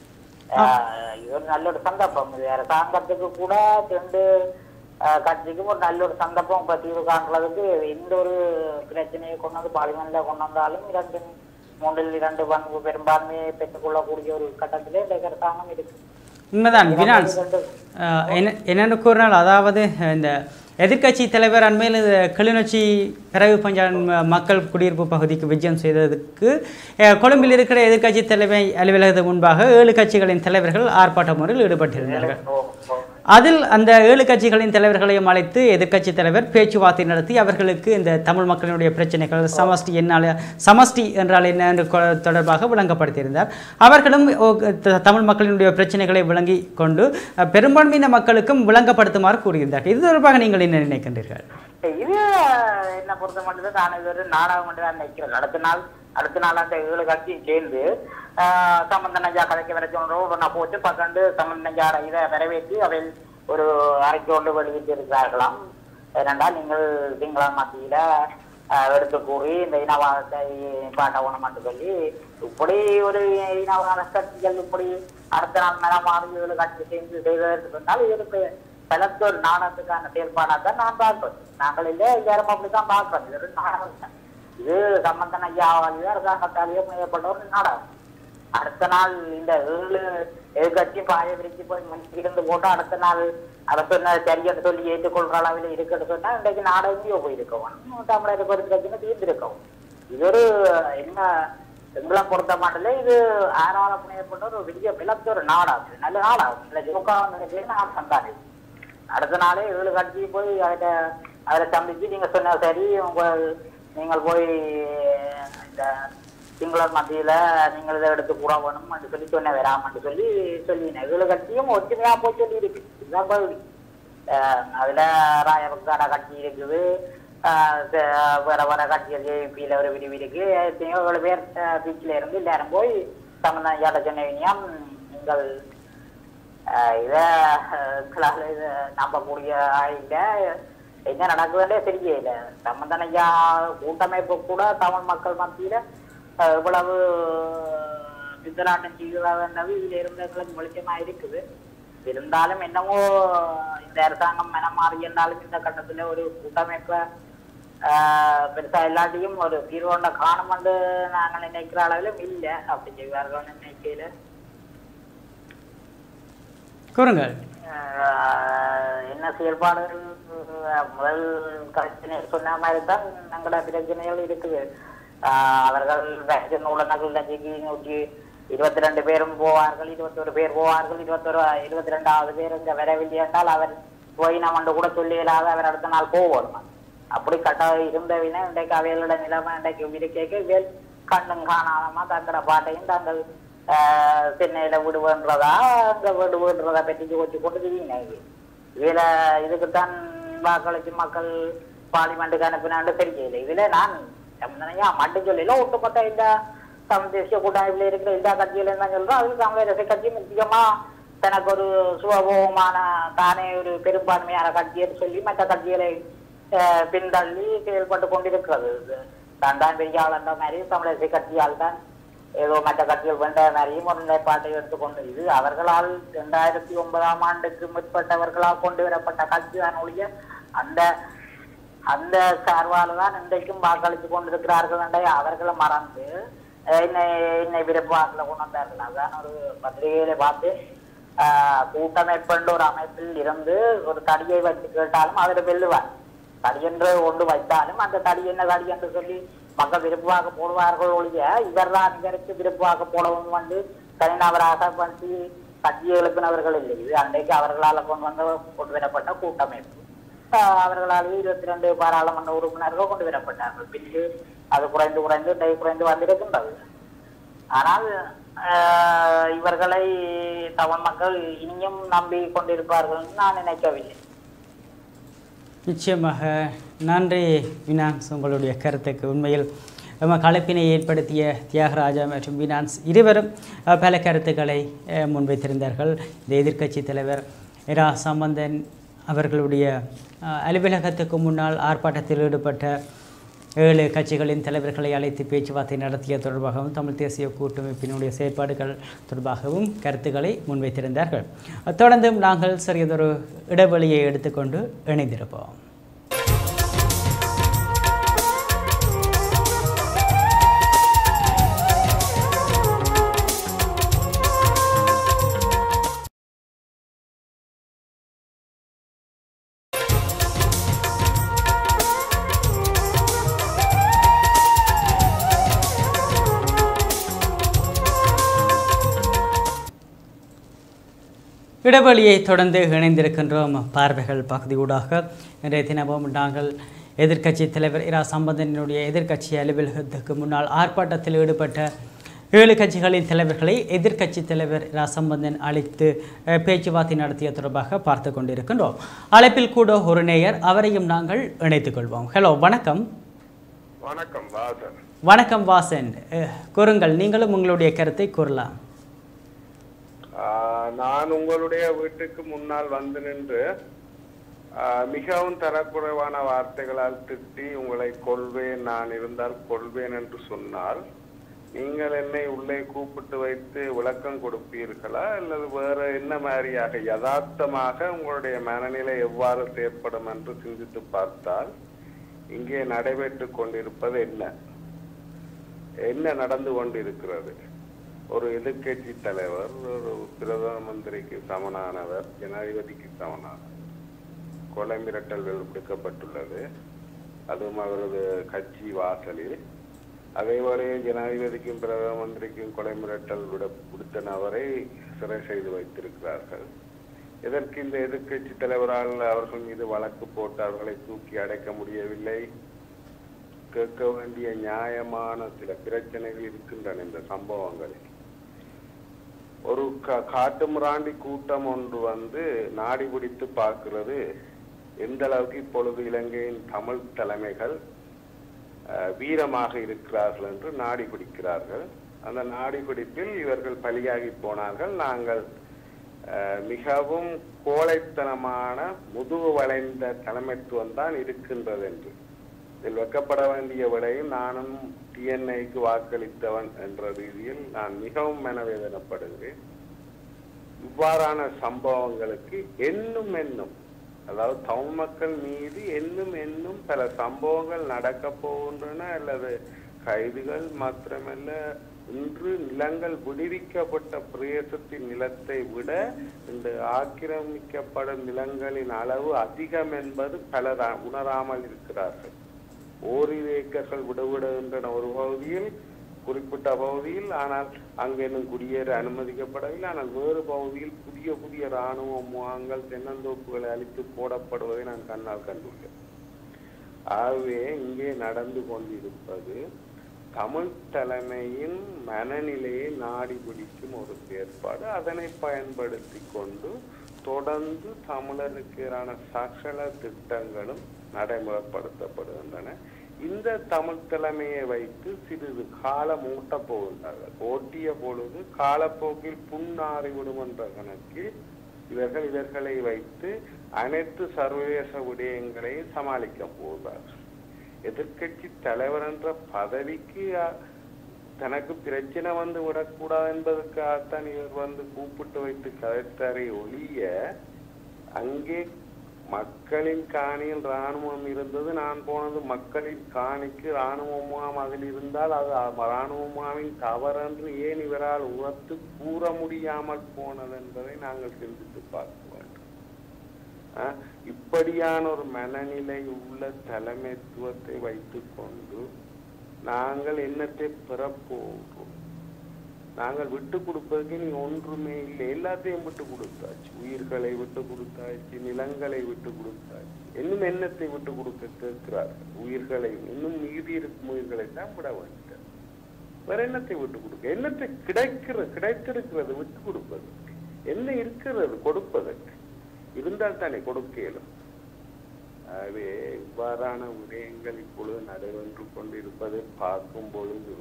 ஆஹ் இது ஒரு நல்ல ஒரு சந்தர்ப்பம் இது அரசாங்கத்துக்கு கூட ரெண்டு ஆஹ் கட்சிக்கும் ஒரு நல்ல ஒரு சந்தர்ப்பம் இப்ப தீர்வு காண்றதுக்கு எந்த ஒரு பிரச்சனையை கொண்டு வந்து பார்லிமெண்ட்ல கொண்டு வந்தாலும் இரண்டு மூன்றில் இரண்டு பங்கு பெரும்பான்மையை பெற்றுக்கொள்ளக்கூடிய ஒரு கட்டத்திலே இந்த அரசாங்கம் இருக்கு
உண்மைதான் வினான்ஸ்
இரண்டு
அஹ், என்ன என்னென்னு கூறினால் அதாவது இந்த எதிர்க்கட்சி தலைவர் அண்மையில் இந்த கிளிநொச்சி பிறகு பஞ்சான் ம- மக்கள் குடியிருப்பு பகுதிக்கு விஜயம் செய்ததுக்கு அஹ், கொழும்பில் இருக்கிற எதிர்க்கட்சி தலைமை அலுவலகத்துக்கு முன்பாக ஏழு கட்சிகளின் தலைவர்கள் ஆர்ப்பாட்ட முறையில் ஈடுபட்டிருந்தார்கள்
ஓ, ஓ.
அதில் அந்த ஏழு கட்சிகளின் தலைவர்களையும் அழைத்து எதிர்க்கட்சி தலைவர் பேச்சுவார்த்தை நடத்தி அவர்களுக்கு இந்த தமிழ் மக்களினுடைய பிரச்சனைகள் சமஷ்டி என்னால் சமஷ்டி என்றால் என்ன என்று கொ- தொடர்பாக விளங்கப்படுத்தியிருந்தார் அவர்களும் ஓ, த- தமிழ் மக்களினுடைய பிரச்சனைகளை விளங்கி கொண்டு அஹ், பெரும்பான்மையின மக்களுக்கும் விளங்கப்படுத்துமாறு கூறுகின்றார்கள் இது தொடர்பாக நீங்கள் என்ன நினைக்கின்றீர்கள்
இது என்ன பொறுத்த மட்டும் நான் இது ஒரு நாடகம் மட்டும் தான் நினைக்கிறேன் அடுத்த நாள் அடுத்த நாள் அந்த ஏழு கட்சியும் சேர்ந்து ஆஹ், சம்பந்த நஞ்சா கதைக்க வர சொல்றோம் நான் போட்டு பக்கண்டு சம்பந்த நஞ்சா இதை வரவேற்று அவை ஒரு அரைக்கு ஒன்று வெளியிட்டு இருக்கிறார்களாம் ஏனென்றால் நீங்கள் சிங்கள மத்தியில ஆஹ், எடுத்து கூறி இந்த இனவாதத்தை பாட்டவனம் என்று சொல்லி இப்படி ஒரு இனவாத கட்சிகள் இப்படி அடுத்த நாள் மேலமாக ஏழு கட்சி சேர்ந்து செய்வதற்கு சொன்னால் இதற்கு பலத்த ஒரு நாணயத்துக்கான செயல்பாடாக தான் நான் பார்ப்பேன் நாங்கள் இல்லை எல்லாரும் அப்படித்தான் பார்க்கிறோம் இது ஒரு நாடகம் தான். இது சம்பந்தன் ஐயாவாலேயோ அரசாங்கத்தாலேயோ முயப்பட்ட ஒரு நாடகம் அடுத்த நாள் இந்த ஏழு எதிர்கட்சி பாய விரிச்சு போய் முன்னுக்கு இருந்து போட்டு அடுத்த நாள் அதை சொன்ன சரியன்னு சொல்லி ஏற்றுக்கொள்ற அளவில் இருக்குன்னு சொன்னா இன்றைக்கு நாடு எங்கேயோ போயிருக்கவும் தமிழர் பொறுத்த கட்சின்னு தீர்ந்திருக்கவும் இது ஒரு என்ன எங்களை பொறுத்த மாட்டில் இது ஆறால புனையப்பட்ட ஒரு பெரிய விளக்கு ஒரு நாடாகும் நல்ல நாடாகும் இல்லை ஜோக்காக நினைக்கிறேன் நான் சந்தானே அடுத்த நாளே ஏழு கட்சி போய் அதில் அதில் சந்திச்சு நீங்க சொன்ன சரி உங்கள் நீங்கள் போய் இந்த சிங்களர் மத்தியில நீங்கள் இதை எடுத்து கூட வேணும் என்று சொல்லி சொன்ன வராமன்னு சொல்லி சொல்லினேன் ஏழு கட்சியும் ஒற்றுமையா போய் சொல்லி இருக்கு இதுதான் பகுதி அஹ் அதுல ராயபக்தான கட்சி இருக்குது அஹ் ச- வேற வேற கட்சிகள் ஜேபியில ஒரு விரிவு இருக்கு எத்தனையோ ஏழு பேர் பீச்சில் இருந்து எல்லாரும் போய் சம்பந்தம் ஏட்ட சொன்னீங்க நீங்கள் ஆஹ் இத ஆஹ் எங்களால இத நம்பக்கூடிய இல்ல என்ன நடக்குதுன்னே தெரியல சம்பந்தனையா கூட்டமைப்பு கூட தமிழ் மக்கள் மத்தியில ஆஹ் இவ்வளவு பித்தலாட்டம் செய்கிறாங்கன்னது இதுல இருந்தவங்களுக்கு வெளிச்சமா இருக்குது இருந்தாலும் என்னவோ இந்த அரசாங்கம் மனம் மாறி இருந்தாலும் இந்த கட்டத்துல ஒரு கூட்டமைப்பை ஆஹ் பெருசா எல்லாத்தையும் ஒரு தீர்வுண்ட காணும் என்று நாங்கள் நினைக்கிற அளவிலும் இல்லை அப்படி செய்வார்கள் நினைக்கையில
கூறுங்கள்
ஆஹ் என்ன செயல்பாடுகள் ஆஹ் முதல் பிரச்சனை சொன்ன மாதிரி தான் எங்களோட பிரச்சனைகள் இருக்குது ஆஹ் அவர்கள் வேக்சின் உள்ளனர்கள் நஞ்சுக்கு நூற்றி இருபத்தி ரெண்டு பேரும் போவார்கள் இருபத்தொரு பேர் போவார்கள் இருபத்தொரு இருபத்தி ரெண்டாவது பேர் இங்க வரவில்லை என்றால் அவர் போய் நம்ம கூட சொல்லி இல்லாத அவர் அடுத்த நாள் போவோம் அப்படி கட்ட இருந்தவினை இன்றைக்கு அவைகளோட நிலைமை இன்றைக்கு இருக்கேக்க வேல் கண்ணும் காணாதமா தங்கட பாட்டையும் தங்கள் ஆஹ் சென்னையில விடுவேன்றதா அங்க விடுவேன்றதா பற்றி வச்சு கொண்டு தெரியுங்க இதுல இதுக்குத்தான் வாக்களிச்சு மக்கள் பார்லிமெண்ட்டுக்கு அனுப்பினான்னு தெரியல இதுல நான் சம்பந்தனையா மட்டும் சொல்லல ஒட்டுமொத்த இந்த தமிழ் தேசிய கூட்டமைப்புல இருக்கிற எல்லா கட்சியிலும் தான் சொல்றோம் அதுக்கு காங்கிரஸ் கட்சி முக்கியமா தனக்கு ஒரு சுகபோகமான தானே ஒரு பெரும்பான்மையான கட்சின்னு சொல்லி மற்ற கட்சிகளை அஹ், பின்தள்ளி செயல்பட்டு கொண்டிருக்கிறது தான் தான் பெரிய ஆளுன்ற மாதிரி தமிழரசு கட்சியால் தான் ஏதோ மற்ற கட்சிகள் வென்ற மாதிரியும் ஒரு நிலைப்பாட்டை எடுத்துக்கொண்டு இது அவர்களால் இரண்டாயிரத்தி ஒன்பதாம் ஆண்டுக்கு முற்பட்டவர்களால் கொண்டு வரப்பட்ட கட்சி தான் ஒழிய அந்த அந்த சார்பால தான் இன்றைக்கும் வாக்களித்து கொண்டிருக்கிறார்கள் என்றே அவர்களை மறந்து அஹ், என்னை என்னை விருப்பாக்கில் கொண்டு வந்தார்கள் அதான் ஒரு பத்திரிகையில பார்த்து ஆஹ், கூட்டமைப்புன்ற ஒரு அமைப்பில் இருந்து ஒரு தடியை வச்சு கேட்டாலும் அதில் வெல்லுவார் தடி என்று ஒன்று வைத்தாலும் அந்த தடி என்ன தடி என்று சொல்லி மக்கள் விருப்பமாக போடுவார்கள் ஒழிய இவர்தான் இவருக்கு விருப்பமாக போடவும் வந்து தனிநபராக பண்ணி கட்சி எழுப்பினவர்கள் இல்லை இது அன்றைக்கு அவர்களால் கொண்டு வந்து கொண்டு வரப்பட்ட கூட்டமைப்பு ஆஹ் அவர்களால் இருபத்தி ரெண்டு பாராளுமன்ற உறுப்பினர்கள் கொண்டு வரப்பட்டார்கள் பின்பு அது குறைந்து குறைந்து டை குறைந்து வந்திருக்கின்றது ஆனால் ஆஹ் இவர்களை தமிழ் மக்கள் இனியும் நம்பி கொண்டிருப்பார்கள் என்று நான் நினைக்கவில்லை
நிச்சயமாக நன்றி வினான்ஸ் உங்களுடைய கருத்துக்கு உண்மையில் நம்ம கலப்பினை ஏற்படுத்திய தியாகராஜா மற்றும் வினான்ஸ் இருவரும் அஹ், பல கருத்துக்களை அஹ், முன்வைத்திருந்தார்கள் இந்த எதிர்க்கட்சி தலைவர் இரா சம்பந்தன் அவர்களுடைய அஹ், அலுவலகத்துக்கு முன்னால் ஆர்ப்பாட்டத்தில் ஈடுபட்ட ஏழு கட்சிகளின் தலைவர்களை அழைத்து பேச்சுவார்த்தை நடத்திய தொடர்பாகவும் தமிழ் தேசிய கூட்டமைப்பினுடைய செயற்பாடுகள் தொடர்பாகவும் கருத்துக்களை முன்வைத்திருந்தார்கள் தொடர்ந்தும் நாங்கள் சிறியதொரு இடைவெளியை எடுத்துக்கொண்டு இணைந்திருப்போம் இடைவெளியை தொடர்ந்து இணைந்திருக்கின்றோம் பார்வைகள் பகுதியூடாக இன்றைய தினமும் நாங்கள் எதிர்க்கட்சி தலைவர் இரா சம்பந்தனுடைய எதிர்க்கட்சி அலுவலகத்துக்கு முன்னால் ஆர்ப்பாட்டத்தில் ஈடுபட்ட ஏழு கட்சிகளின் தலைவர்களை எதிர்க்கட்சி தலைவர் இரா சம்பந்தன் அழைத்து அஹ், பேச்சுவார்த்தை நடத்திய தொடர்பாக பார்த்து கொண்டிருக்கின்றோம் அழைப்பில் கூட ஒரு நேயர் அவரையும் நாங்கள் இணைத்துக் கொள்வோம் ஹலோ வணக்கம்
வணக்கம் வாசன்
வணக்கம் வாசன் அஹ், கூறுங்கள் நீங்களும் உங்களுடைய கருத்தை கூறலாம்
ஆஹ் நான் உங்களுடைய வீட்டுக்கு முன்னால் வந்து நின்று ஆஹ் மிகவும் தரக்குறைவான வார்த்தைகளால் திட்டி உங்களை கொள்வேன் நான் இருந்தால் கொள்வேன் என்று சொன்னால் நீங்கள் என்னை உள்ளே கூப்பிட்டு வைத்து விளக்கம் கொடுப்பீர்களா அல்லது வேற என்ன மாதிரியாக யதார்த்தமாக உங்களுடைய மனநிலை எவ்வாறு செயற்படும் என்று சிந்தித்து பார்த்தால் இங்கே நடைபெற்று கொண்டிருப்பது என்ன என்ன நடந்து கொண்டிருக்கிறது ஒரு எதிர்க்கட்சி தலைவர் ஒரு பிரதம மந்திரிக்கு சமனானவர் ஜனாதிபதிக்கு சமனானவர் கொலை மிரட்டல்கள் விடுக்கப்பட்டுள்ளது அதுவும் அவரது கட்சி வாசலில் அதேபோல ஜனாதிபதிக்கும் பிரதம மந்திரிக்கும் கொலை மிரட்டல் விட கொடுத்த நபரை சிறை செய்து வைத்திருக்கிறார்கள் எதற்கு இந்த எதிர்க்கட்சி தலைவரால் அவர்கள் மீது வழக்கு போட்டு அவர்களை தூக்கி அடைக்க முடியவில்லை கேட்க வேண்டிய நியாயமான சில பிரச்சனைகள் இருக்கின்றன இந்த சம்பவங்களில் ஒரு கா- காட்டு மிராண்டி கூட்டம் ஒன்று வந்து நாடி பிடித்து பார்க்கிறது எந்த அளவுக்கு இப்பொழுது இலங்கையின் தமிழ் தலைமைகள் அஹ், வீரமாக இருக்கிறார்கள் என்று நாடி பிடிக்கிறார்கள் அந்த நாடி பிடிப்பில் இவர்கள் பலியாகி போனார்கள் நாங்கள் அஹ், மிகவும் கோழைத்தனமான முதுகு வளைந்த தலைமைத்துவம் தான் இருக்கின்றது என்று இதில் வெக்கப்பட வேண்டிய விடையும் நானும் டிஎன்ஐக்கு வாக்களித்தவன் என்ற ரீதியில் நான் மிகவும் மனவேதனைப்படுகிறேன் இவ்வாறான சம்பவங்களுக்கு என்னும் என்னும் அதாவது தமிழ் மக்கள் மீது என்னும் என்னும் பல சம்பவங்கள் நடக்க போகின்றன அல்லது கைதுகள் மாத்திரமல்ல இன்று நிலங்கள் விடுவிக்கப்பட்ட பிரதேசத்தின் நிலத்தை விட இந்த ஆக்கிரமிக்கப்படும் நிலங்களின் அளவு அதிகம் என்பது பலர் அ- உணராமல் இருக்கிறார்கள் ஓரிரு ஏக்கர்கள் விடுவிடுகின்றன ஒரு பகுதியில் குறிப்பிட்ட பகுதியில் ஆனால் அங்கென்னும் குடியேற அனுமதிக்கப்படவில்லை ஆனால் வேறு பகுதியில் புதிய புதிய இராணுவ முகாங்கள் தென்னந்தோப்புகளை அழித்து போடப்படுவதை நான் கண்ணால் கண்டுள்ளேன் ஆகவே இங்கே நடந்து கொண்டிருப்பது தமிழ் தலைமையின் மனநிலையை நாடி பிடிக்கும் ஒரு ஏற்பாடு அதனை பயன்படுத்தி கொண்டு தொடர்ந்து தமிழருக்கு எதிரான சகல திட்டங்களும் நடைமுறைப்படுத்தப்படுகின்றன இந்த தமிழ் தலைமையை வைத்து சிறிது காலம் ஊட்டப் போகின்றார்கள் ஓட்டிய பொழுது காலப்போக்கில் புண்ணாறி விடும் என்ற கணக்கில் இவர்கள் இவர்களை வைத்து அனைத்து சர்வதேச விடயங்களையும் சமாளிக்க போகிறார்கள் எதிர்க்கட்சி தலைவர் என்ற பதவிக்கு அ- தனக்கு பிரச்சனை வந்து விடக்கூடாது என்பதற்காகத்தான் இவர் வந்து கூப்பிட்டு வைத்து கதைத்தாரை ஒழிய அங்கே மக்களின் காணியில் ராணுவம் இருந்தது நான் போனது மக்களின் காணிக்கு ராணுவ முகாம் அதில் இருந்தால் அது அ- ராணுவ முகாமின் தவறென்று ஏன் இவரால் உரத்து கூற முடியாமல் போனது என்பதை நாங்கள் சிந்தித்து பார்க்க வேண்டும் ஆஹ் இப்படியான ஒரு மனநிலை உள்ள தலைமைத்துவத்தை வைத்துக்கொண்டு நாங்கள் என்னத்தை பெறப்போகிறோம் நாங்கள் விட்டு கொடுப்பதற்கு நீ ஒன்றுமே இல்லை எல்லாத்தையும் விட்டு கொடுத்தாச்சு உயிர்களை விட்டு கொடுத்தாச்சு நிலங்களை விட்டு கொடுத்தாச்சு இன்னும் எண்ணத்தை விட்டு கொடுக்க கேட்கிறார்கள் உயிர்களை இன்னும் மீதி இருக்கும் உயிர்களை தான் விட வேண்டும் வேற என்னத்தை விட்டு கொடுக்க என்னத்தை கிடைக்கிற கிடைத்திருக்கிறது விட்டு கொடுப்பதற்கு என்ன இருக்கிறது கொடுப்பதற்கு இருந்தால் தானே கொடுக்க இயலும் ஆகவே இவ்வாறான விடயங்கள் இப்பொழுது நடைபெற்று கொண்டிருப்பதை பார்க்கும் பொழுது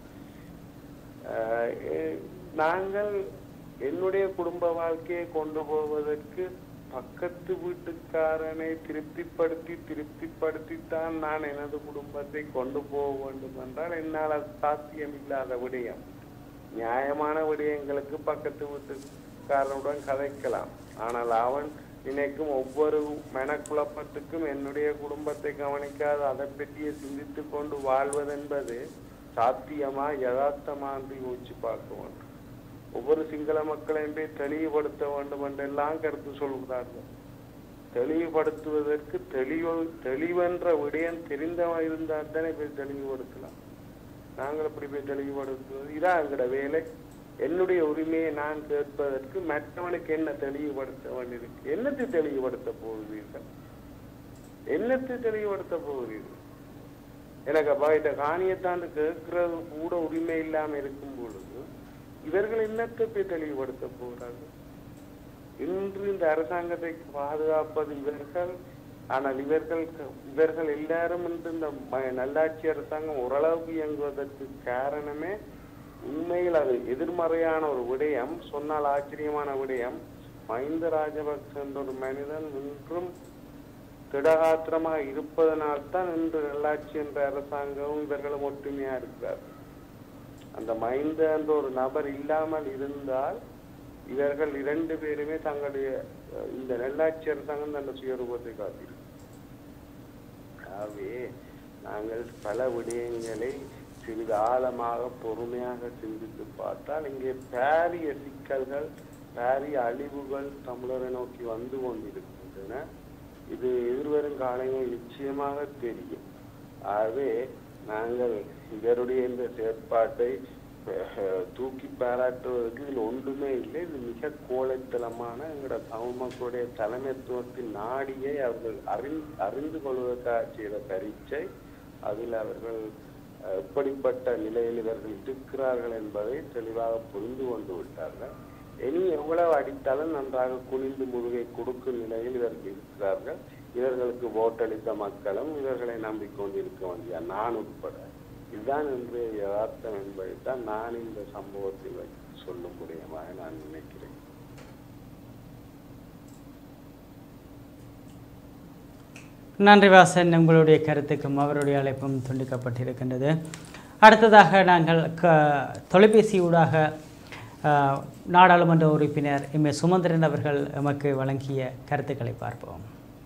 ஆஹ் எ- நாங்கள் என்னுடைய குடும்ப வாழ்க்கையை கொண்டு போவதற்கு பக்கத்து வீட்டுக்காரனை திருப்திப்படுத்தி திருப்திப்படுத்தித்தான் நான் எனது குடும்பத்தை கொண்டு போக வேண்டும் என்றால் என்னால் அது சாத்தியமில்லாத விடயம் நியாயமான விடயங்களுக்கு பக்கத்து வீட்டுக்காரனுடன் கதைக்கலாம் ஆனால் அவன் நினைக்கும் ஒவ்வொரு மனக்குழப்பத்துக்கும் என்னுடைய குடும்பத்தை கவனிக்காது அதை பற்றியே சிந்தித்து கொண்டு வாழ்வதென்பது சாத்தியமா யதார்த்தமா என்று யோசிச்சு பார்க்க வேண்டும் ஒவ்வொரு சிங்கள மக்களையும் போய் தெளிவுபடுத்த வேண்டும் என்றெல்லாம் கருத்து சொல்கிறார்கள் தெளிவுபடுத்துவதற்கு தெளிவு தெளிவென்ற விடயம் தெரிந்தவன் இருந்தால் தானே போய் தெளிவுபடுத்தலாம் நாங்கள் எப்படி போய் தெளிவுபடுத்துவது இதான் எங்களோட வேலை என்னுடைய உரிமையை நான் கேட்பதற்கு மற்றவனுக்கு என்ன தெளிவுபடுத்த வேண்டியிருக்கு என்னத்தை தெளிவுபடுத்த போகிறீர்கள் என்னத்தை தெளிவுபடுத்த போகிறீர்கள் எனக்கு அப்பா இந்த காணியத்தாண்டு கேட்கறது கூட உரிமை இல்லாம இருக்கும் பொழுது இவர்கள் என்னத்தை போய் தெளிவுபடுத்த போகிறார்கள் இன்று இந்த அரசாங்கத்தை பாதுகாப்பது இவர்கள் ஆனால் இவர்கள் இவர்கள் எல்லாரும் இன்று இந்த ம- நல்லாட்சி அரசாங்கம் ஓரளவுக்கு இயங்குவதற்கு காரணமே உண்மையில் அது எதிர்மறையான ஒரு விடயம் சொன்னால் ஆச்சரியமான விடயம் மஹிந்த ராஜபக்ச என்ற ஒரு மனிதன் இன்றும் திடகாத்திரமாக இருப்பதனால்தான் இன்று நல்லாட்சி என்ற அரசாங்கமும் இவர்களும் ஒற்றுமையா இருக்கிறார் அந்த மைந்த என்ற ஒரு நபர் இல்லாமல் இருந்தால் இவர்கள் இரண்டு பேருமே தங்களுடைய அஹ், இந்த நல்லாட்சி அரசாங்கம் தன்னுடைய சுயரூபத்தை காட்டியிருக்கும் ஆகவே நாங்கள் பல விடயங்களை சிறிது ஆழமாக பொறுமையாக சிந்தித்து பார்த்தால் இங்கே பாரிய சிக்கல்கள் பாரிய அழிவுகள் தமிழரை நோக்கி வந்து கொண்டிருக்கின்றன இது எதிர்வரும் காலங்களில் நிச்சயமாக தெரியும் ஆகவே நாங்கள் இவருடைய இந்த செயற்பாட்டை அஹ், தூக்கி பாராட்டுவதற்கு இதில் ஒன்றுமே இல்லை இது மிக கோழைத்தனமான எங்களோட தமிழ் மக்களுடைய தலைமைத்துவத்தின் நாடியை அவர்கள் அறிந் அறிந்து கொள்வதற்காக செய்த பரீட்சை அதில் அவர்கள் அஹ், எப்படிப்பட்ட நிலையில் இவர்கள் இருக்கிறார்கள் என்பதை தெளிவாக புரிந்து கொண்டு விட்டார்கள் இனி எவ்வளவு அடித்தாலும் நன்றாக குனிந்து முதுகை கொடுக்கும் நிலையில் இவர்கள் இருக்கிறார்கள் இவர்களுக்கு ஓட்டளித்த மக்களும் இவர்களை நம்பிக்கொண்டிருக்க வேண்டிய நான் உட்பட இதுதான் இன்று யதார்த்தம் என்பதைத்தான் நான் இந்த சம்பவத்தில் வைத்து சொல்ல முடியுமாக நான் நினைக்கிறேன்
நன்றி வாசன் உங்களுடைய கருத்துக்கும் அவருடைய அழைப்பும் துண்டிக்கப்பட்டிருக்கின்றது அடுத்ததாக நாங்கள் க தொலைபேசி ஊடாக அஹ், நாடாளுமன்ற உறுப்பினர் எம் ஏ சுமந்திரன் அவர்கள் எமக்கு வழங்கிய கருத்துக்களை பார்ப்போம்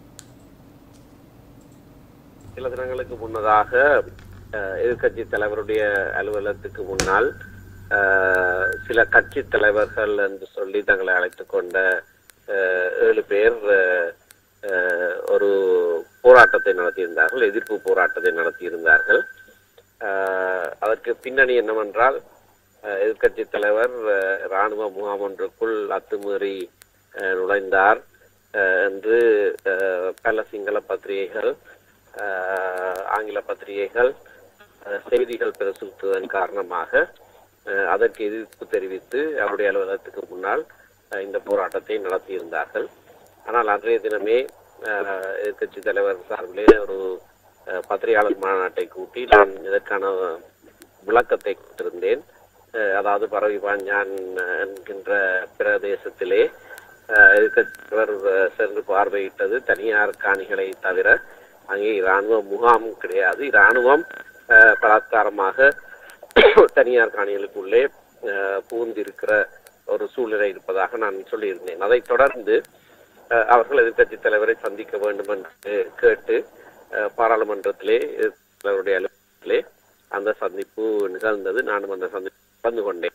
சில தினங்களுக்கு முன்னதாக அஹ், எதிர்க்கட்சி தலைவருடைய அலுவலகத்துக்கு முன்னால் அஹ், சில கட்சி தலைவர்கள் என்று சொல்லி தங்களை அழைத்துக் கொண்ட அஹ், ஏழு பேர் அஹ், அஹ், ஒரு போராட்டத்தை நடத்தியிருந்தார்கள் எதிர்ப்பு போராட்டத்தை நடத்தியிருந்தார்கள் அஹ், அதற்கு பின்னணி என்னவென்றால் அஹ், எதிர்க்கட்சி தலைவர் அஹ், இராணுவ முகாம் ஒன்றுக்குள் அத்துமீறி அஹ், நுழைந்தார் அஹ், என்று அஹ், பல சிங்கள பத்திரிகைகள் அஹ், ஆங்கில பத்திரிகைகள் அஹ், செய்திகள் பிரசுரித்ததன் காரணமாக அஹ், அதற்கு எதிர்ப்பு தெரிவித்து அவருடைய அலுவலகத்துக்கு முன்னால் அஹ், இந்த போராட்டத்தை நடத்தியிருந்தார்கள் ஆனால் அன்றைய தினமே அஹ், எதிர்க்கட்சி தலைவர் சார்பிலே ஒரு அஹ், பத்திரிகையாளர் மாநாட்டை கூட்டி நான் இதற்கான விளக்கத்தை கொடுத்திருந்தேன் அஹ், அதாவது பரவி பாஞ்சான் என்கின்ற பிரதேசத்திலே அஹ், எதிர்க்கட்சிவர் அஹ், சென்று பார்வையிட்டது தனியார் காணிகளை தவிர அங்கே இராணுவ முகாம் கிடையாது இராணுவம் அஹ், பலாத்காரமாக தனியார் காணிகளுக்குள்ளே அஹ், புகுந்திருக்கிற ஒரு சூழ்நிலை இருப்பதாக நான் சொல்லியிருந்தேன் அதைத் தொடர்ந்து அஹ், அவர்கள் எதிர்க்கட்சி தலைவரை சந்திக்க வேண்டும் என்று கேட்டு அஹ், பாராளுமன்றத்திலே எதிர்க்கட்சித் தலைவருடைய அலுவலகத்திலே அந்த சந்திப்பு நிகழ்ந்தது நானும் அந்த சந்திப்பு கலந்து கொண்டேன்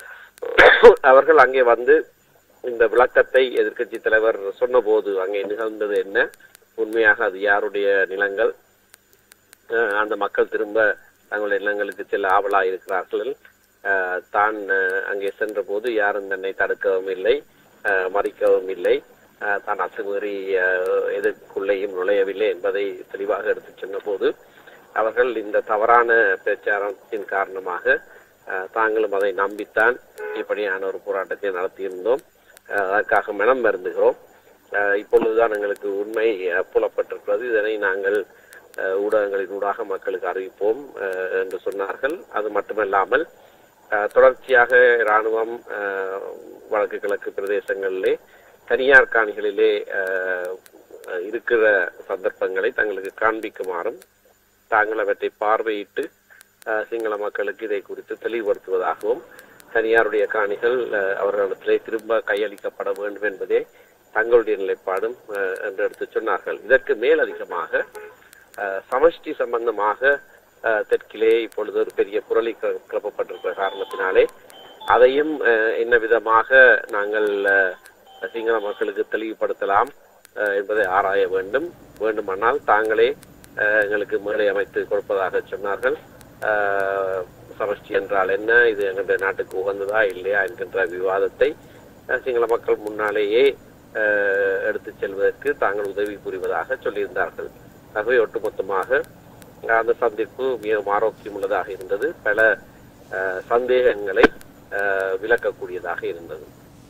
அவர்கள் அங்கே வந்து இந்த விளக்கத்தை எதிர்க்கட்சி தலைவர் சொன்னபோது அங்கே நிகழ்ந்தது என்ன உண்மையாக அது யாருடைய நிலங்கள் அஹ் அந்த மக்கள் திரும்ப தங்களுடைய இல்லங்களுக்கு செல்ல ஆவலா இருக்கிறார்கள் அஹ் தான் அஹ் அங்கே சென்ற போது யாரும் தன்னை தடுக்கவும் இல்லை அஹ் மறிக்கவும் இல்லை அஹ் தான் அத்துமீறி அஹ் எதற்குள்ளேயும் நுழையவில்லை என்பதை தெளிவாக எடுத்துச் சொன்ன போது அவர்கள் இந்த தவறான பிரச்சாரத்தின் காரணமாக அஹ் தாங்களும் அதை நம்பித்தான் இப்படியான ஒரு போராட்டத்தை நடத்தியிருந்தோம் அஹ் அதற்காக மனம் வருந்துகிறோம் அஹ் இப்பொழுதுதான் எங்களுக்கு உண்மை அஹ் புலப்பட்டிருக்கிறது இதனை நாங்கள் அஹ் ஊடகங்களின் ஊடாக மக்களுக்கு அறிவிப்போம் அஹ் என்று சொன்னார்கள் அது மட்டுமல்லாமல் அஹ் தொடர்ச்சியாக இராணுவம் அஹ் வடக்கு கிழக்கு பிரதேசங்களிலே தனியார் காணிகளிலே அஹ் இருக்கிற சந்தர்ப்பங்களை தங்களுக்கு காண்பிக்குமாறும் தாங்கள் அவற்றை பார்வையிட்டு அஹ் சிங்கள மக்களுக்கு இதை குறித்து தெளிவுபடுத்துவதாகவும் தனியாருடைய காணிகள் அஹ் அவர்களிடத்திலே திரும்ப கையளிக்கப்பட வேண்டும் என்பதே தங்களுடைய நிலைப்பாடும் அஹ் என்று எடுத்து சொன்னார்கள் இதற்கு மேல் அதிகமாக அஹ் சமஷ்டி சம்பந்தமாக அஹ் தெற்கிலே இப்பொழுது ஒரு பெரிய புரளி கிள- கிளப்பப்பட்டிருக்கிற காரணத்தினாலே அதையும் அஹ் என்ன விதமாக நாங்கள் அஹ், சிங்கள மக்களுக்கு தெளிவுபடுத்தலாம் அஹ் என்பதை ஆராய வேண்டும் வேண்டுமானால் தாங்களே அஹ், எங்களுக்கு மேடை அமைத்து கொடுப்பதாக சொன்னார்கள் அஹ், சமஷ்டி என்றால் என்ன இது எங்களுடைய நாட்டுக்கு உகந்ததா இல்லையா என்கின்ற விவாதத்தை அஹ், சிங்கள மக்கள் முன்னாலேயே அஹ், எடுத்துச் செல்வதற்கு தாங்கள் உதவி புரிவதாக சொல்லியிருந்தார்கள் ஆகவே ஒட்டுமொத்தமாக அந்த சந்திப்பு மிகவும் ஆரோக்கியம் உள்ளதாக இருந்தது பல அஹ், சந்தேகங்களை அஹ், விளக்கக்கூடியதாக இருந்தது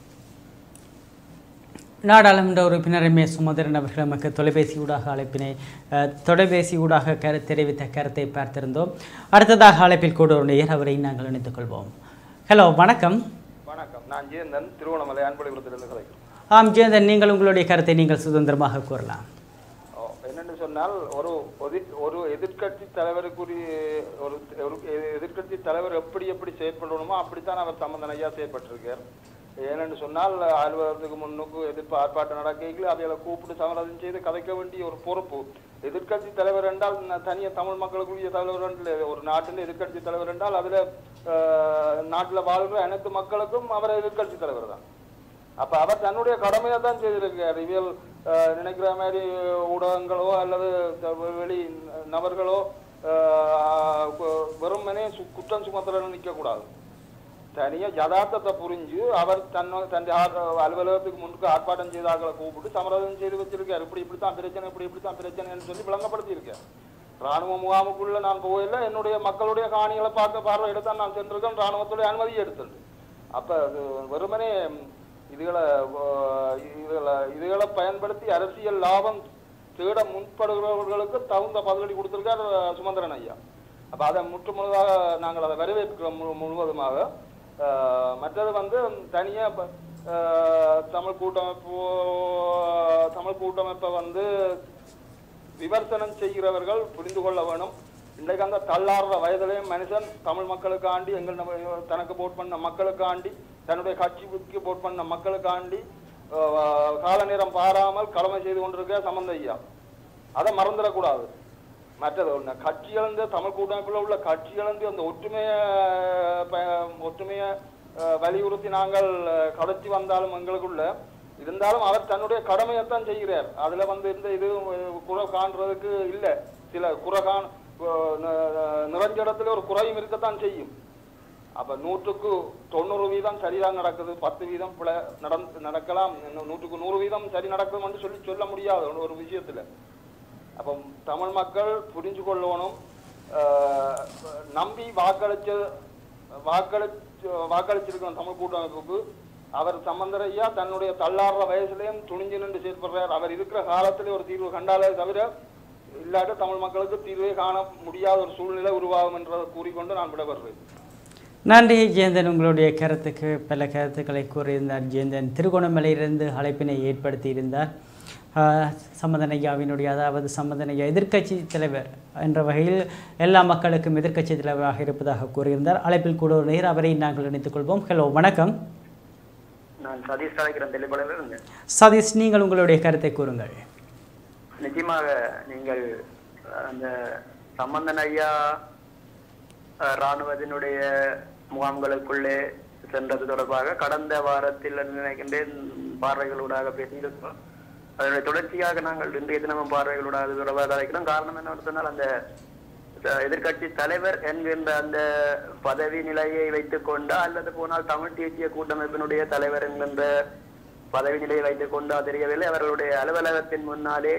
நாடாளுமன்ற உறுப்பினர் எம் ஏ சுமந்திரன் அவர்கள் நமக்கு தொலைபேசி ஊடாக அழைப்பினை அஹ், தொலைபேசி ஊடாக கரு தெரிவித்த கருத்தை பார்த்திருந்தோம் அடுத்ததாக அழைப்பில் கூட ஒரு நேயர் அவரை நாங்கள் இணைத்துக் கொள்வோம் ஹலோ வணக்கம்
வணக்கம் நான் ஜெயந்தன் திருவண்ணாமலை அன்பளிபுரத்திலிருந்து கதைக்கிறேன்
ஆம் ஜெயந்தன் நீங்கள் உங்களுடைய கருத்தை நீங்கள் சுதந்திரமாக கூறலாம்
ஓ, என்னென்னு சொன்னால் ஒரு ஒதி- ஒரு எதிர்க்கட்சி தலைவருக்குரிய ஒரு ஒரு எதிர்க்கட்சி தலைவர் எப்படி எப்படி செயற்படணுமோ அப்படித்தான் அவர் சம்பந்தனையா செயற்பட்டிருக்கார் ஏனென்று சொன்னால் அலுவலகத்துக்கு முன்னுக்கு எதிர்ப்பு ஆர்ப்பாட்டம் நடக்கையில் அவைகளை கூப்பிட்டு சமரசம் செய்து கதைக்க வேண்டிய ஒரு பொறுப்பு எதிர்க்கட்சி தலைவர் என்றால் ந- தனியா தமிழ் மக்களுக்குரிய தலைவர் என்று ஒரு நாட்டில் எதிர்க்கட்சி தலைவர் என்றால் அதுல ஆஹ், நாட்டுல வாழ்கிற அனைத்து மக்களுக்கும் அவர் எதிர்க்கட்சி தலைவர் தான் அப்ப அவர் தன்னுடைய கடமையை தான் செய்திருக்கார் இவியல் அஹ், நினைக்கிற மாதிரி ஊடகங்களோ அல்லது த- வெளி நபர்களோ ஆஹ், கு- வெறுமனே சு- குற்றம் சுமத்துறன்னு நிற்கக்கூடாது தனியா யதார்த்தத்தை புரிஞ்சு அவர் தன்னை தன் அலுவலகத்துக்கு முன்னுக்கு ஆர்ப்பாட்டம் செய்தார்களை கூப்பிட்டு சமரசம் செய்து வச்சிருக்காரு இப்படி இப்படித்தான் பிரச்சனை இப்படி இப்படித்தான் பிரச்சனைன்னு சொல்லி விளங்கப்படுத்தியிருக்கார் ராணுவ முகாமுக்குள்ள நான் போயில என்னுடைய மக்களுடைய காணிகளை பார்க்க பார்வையிட தான் நான் சென்றிருக்கேன் ராணுவத்துடைய அனுமதி எடுத்துட்டு அப்ப அது வெறுமனே இதுகளை ஆஹ், இதுகளை இதுகளை பயன்படுத்தி அரசியல் லாபம் தேட முன்படுகிறவர்களுக்கு தகுந்த பதிலடி கொடுத்திருக்கார் அஹ், சுமந்திரன் ஐயா அப்ப அதை முற்று முழுதாக நாங்கள் அதை வரவேற்கிறோம் முழு- முழுவதுமாக ஆஹ், மற்றது வந்து தனியா இப்ப, ஆஹ், தமிழ் கூட்டமைப்பு தமிழ் கூட்டமைப்பை வந்து விமர்சனம் செய்கிறவர்கள் புரிந்து கொள்ள வேணும் இன்றைக்கு அந்த தள்ளாடுற வயதிலேயும் மனுஷன் தமிழ் மக்களுக்காண்டி எங்கள் நம்ம- தனக்கு போட் பண்ண மக்களுக்காண்டி தன்னுடைய கட்சிக்கு போட் பண்ண மக்களுக்காண்டி ஆஹ், கால நேரம் பாராமல் கடமை செய்து கொண்டிருக்க சம்பந்த ஐயா அதை மறந்துடக்கூடாது மற்றது ஒண்ணு கட்சி இழந்து தமிழ் கூட்டமைப்புல உள்ள கட்சி இழந்து அந்த ஒற்றுமைய ப- ஒற்றுமைய அஹ், வலியுறுத்தி நாங்கள் அஹ், கடத்தி வந்தாலும் எங்களுக்குள்ள இருந்தாலும் அவர் தன்னுடைய கடமையைத்தான் செய்கிறார் அதுல வந்து இந்த இது அஹ், குறை காண்றதுக்கு இல்ல சில குறை காண் அஹ், ந- நிறைஞ்ச இடத்துல ஒரு குறையும் இருக்கத்தான் செய்யும் அப்ப நூற்றுக்கு தொண்ணூறு வீதம் சரிதான் நடக்குது பத்து வீதம் பிழை நடந்து நடக்கலாம் இன்னும் நூற்றுக்கு நூறு வீதம் சரி நடக்கும்னு சொல்லி சொல்ல முடியாது ஒரு- ஒரு விஷயத்துல அப்போ தமிழ் மக்கள் புரிஞ்சு கொள்ளணும் ஆஹ் நம்பி வாக்களிச்ச வாக்களிச்சு வாக்களிச்சிருக்கணும் தமிழ் கூட்டமைப்புக்கு அவர் சம்பந்தரையா தன்னுடைய தள்ளாடுற வயசுலயும் துணிஞ்சு நின்று செயல்படுறார் அவர் இருக்கிற காலத்திலே ஒரு தீர்வு கண்டாலே தவிர இல்லாட்ட தமிழ் மக்களுக்கு தீர்வே காண முடியாத ஒரு சூழ்நிலை உருவாகும் என்றதை கூறிக்கொண்டு நான் விடப்படுறேன்
நன்றி ஜெயந்தன் உங்களுடைய கருத்துக்கு பல கருத்துக்களை கூறியிருந்தார் ஜெயந்தன் திருகோணமலையிலிருந்து அழைப்பினை ஏற்படுத்தியிருந்தார் ஆஹ், சம்பந்தன் ஐயாவினுடைய அதாவது சம்பந்தன் ஐயா எதிர்க்கட்சி தலைவர் என்ற வகையில் எல்லா மக்களுக்கும் எதிர்க்கட்சி தலைவராக இருப்பதாக கூறியிருந்தார் அழைப்பில் கூட ஒரு நேர் அவரை நாங்கள் இணைத்துக் கொள்வோம் ஹலோ வணக்கம்
நான் சதீஷ் அழைக்கிறேன் தெளிவடையில் இருந்தேன்
சதீஷ் நீங்கள் உங்களுடைய கருத்தை கூறுங்கள்
நிச்சயமாக நீங்கள் அஹ், அந்த சம்பந்தன் ஐயா அஹ், ராணுவத்தினுடைய முகாம்களுக்குள்ளே சென்றது தொடர்பாக கடந்த வாரத்தில் நினைக்கின்றேன் பார்வைகளூடாக பேசியிருக்கிறோம் அதனுடைய தொடர்ச்சியாக நாங்கள் இன்றைய தினமும் பார்வைகளூடாக அது தொடர்பாக அழைக்கிறோம் காரணம் என்னவென்று சொன்னால் அந்த அஹ், எதிர்க்கட்சி தலைவர் என்கின்ற அந்த பதவி நிலையை வைத்துக் கொண்டா அல்லது போனால் தமிழ் தேசிய கூட்டமைப்பினுடைய தலைவர் என்கின்ற பதவி நிலையை வைத்துக் கொண்டா தெரியவில்லை அவர்களுடைய அலுவலகத்தின் முன்னாலே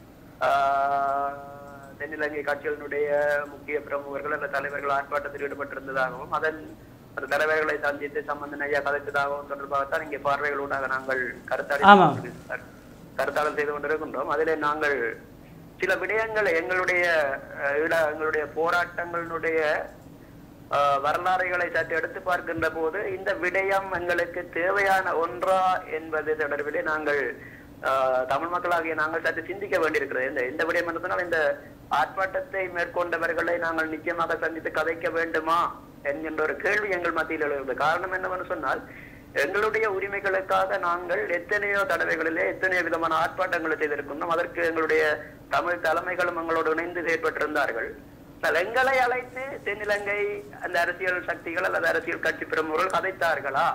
ஆஹ், தென்னிலங்கை கட்சிகளினுடைய முக்கிய பிரமுகர்கள் அந்த தலைவர்கள் ஆர்ப்பாட்டத்தில் ஈடுபட்டிருந்ததாகவும் அதன் அந்த தலைவர்களை சந்தித்து சம்பந்தன் ஐயா கதைத்ததாகவும் தொடர்பாகத்தான் இங்கே பார்வைகளூடாக நாங்கள் கருத்தாடி
ஆமாம்.
கருத்தாடல் செய்து கொண்டிருக்கின்றோம் அதிலே நாங்கள் சில விடயங்களை எங்களுடைய அஹ், ஈழ- எங்களுடைய போராட்டங்களுடைய அஹ், வரலாறுகளை சற்று எடுத்து பார்க்கின்ற போது இந்த விடயம் எங்களுக்கு தேவையான ஒன்றா என்பது தொடர்பிலே நாங்கள் அஹ், தமிழ் மக்களாகிய நாங்கள் சற்று சிந்திக்க வேண்டியிருக்கிறது இந்த இந்த விடயம் என்று சொன்னால் இந்த ஆர்ப்பாட்டத்தை மேற்கொண்டவர்களை நாங்கள் நிச்சயமாக சந்தித்து கதைக்க வேண்டுமா என்கின்ற ஒரு கேள்வி எங்கள் மத்தியில் எழுகிறது காரணம் என்னவென்று சொன்னால் எங்களுடைய உரிமைகளுக்காக நாங்கள் எத்தனையோ தடவைகளிலே எத்தனையோ விதமான ஆர்ப்பாட்டங்களை செய்திருக்கின்றோம் அதற்கு எங்களுடைய தமிழ் தலைமைகளும் எங்களோடு இணைந்து செயற்பட்டிருந்தார்கள் ஆனால் எங்களை அழைத்து தென்னிலங்கை அந்த அரசியல் சக்திகள் அல்லது அரசியல் கட்சி பிரமுகர்கள் கதைத்தார்களா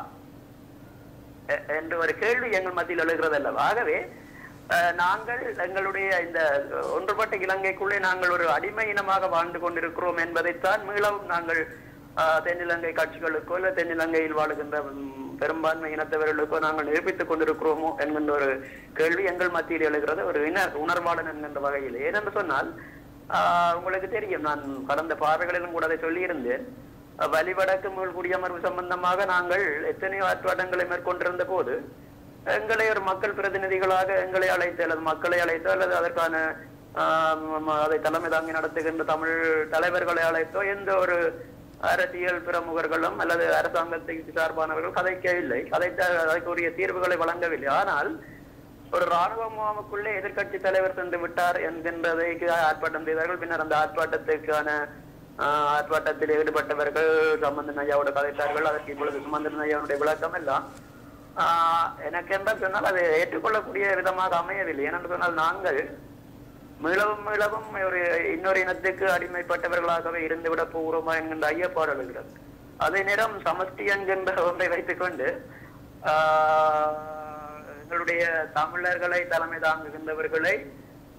எ- என்ற ஒரு கேள்வி எங்கள் மத்தியில் எழுகிறது அல்லவா ஆகவே அஹ், நாங்கள் எங்களுடைய இந்த ஒன்றுபட்ட இலங்கைக்குள்ளே நாங்கள் ஒரு அடிமை இனமாக வாழ்ந்து கொண்டிருக்கிறோம் என்பதைத்தான் மீளவும் நாங்கள் அஹ், தென்னிலங்கை கட்சிகளுக்கோ இல்லை தென்னிலங்கையில் வாழுகின்ற ம், பெரும்பான்மை இனத்தவர்களுக்கோ நாங்கள் நிரூபித்துக் கொண்டிருக்கிறோமோ என்கின்ற ஒரு கேள்வி எங்கள் மத்தியில் எழுகிறது ஒரு இன உணர்வாளன் என்கின்ற வகையில் ஏனென்று சொன்னால் ஆஹ், உங்களுக்கு தெரியும் நான் கடந்த பார்வைகளிலும் கூட அதை சொல்லியிருந்தேன் அஹ், வலிவடக்கு மீள் குடியமர்வு சம்பந்தமாக நாங்கள் எத்தனையோ ஆர்ப்பாட்டங்களை மேற்கொண்டிருந்த போது எங்களை ஒரு மக்கள் பிரதிநிதிகளாக எங்களை அழைத்து அல்லது மக்களை அழைத்தோ அல்லது அதற்கான ஆஹ், ம- அதை தலைமை தாங்கி நடத்துகின்ற தமிழ் தலைவர்களை அழைத்தோ எந்த ஒரு அரசியல் பிரமுகர்களும் அல்லது அரசாங்கத்துக்கு சார்பானவர்கள் கதைக்கவில்லை கதைத்த அதற்குரிய தீர்வுகளை வழங்கவில்லை ஆனால் ஒரு ராணுவ முகாமுக்குள்ளே எதிர்க்கட்சி தலைவர் சென்று விட்டார் என்கின்றதைக்கு ஆர்ப்பாட்டம் செய்தார்கள் பின்னர் அந்த ஆர்ப்பாட்டத்திற்கான ஆஹ், ஆர்ப்பாட்டத்தில் ஈடுபட்டவர்கள் சம்பந்தன் ஐயாவோட கதைத்தார்கள் அதற்கு இப்பொழுது சுமந்திரன் ஐயாவுடைய விளக்கம் எல்லாம் ஆஹ், எனக்கு என்ன சொன்னால் அது ஏற்றுக்கொள்ளக்கூடிய விதமாக அமையவில்லை ஏனென்று சொன்னால் நாங்கள் மீளவும் மீளவும் ஒரு இன்னொரு இனத்துக்கு அடிமைப்பட்டவர்களாகவே இருந்துவிடப் போகிறோமா என்கின்ற ஐயப்பாடு எழுகிறது அதே நேரம் சமஷ்டி என்கின்ற ஒன்றை வைத்துக்கொண்டு ஆஹ், எங்களுடைய தமிழர்களை தலைமை தாங்குகின்றவர்களை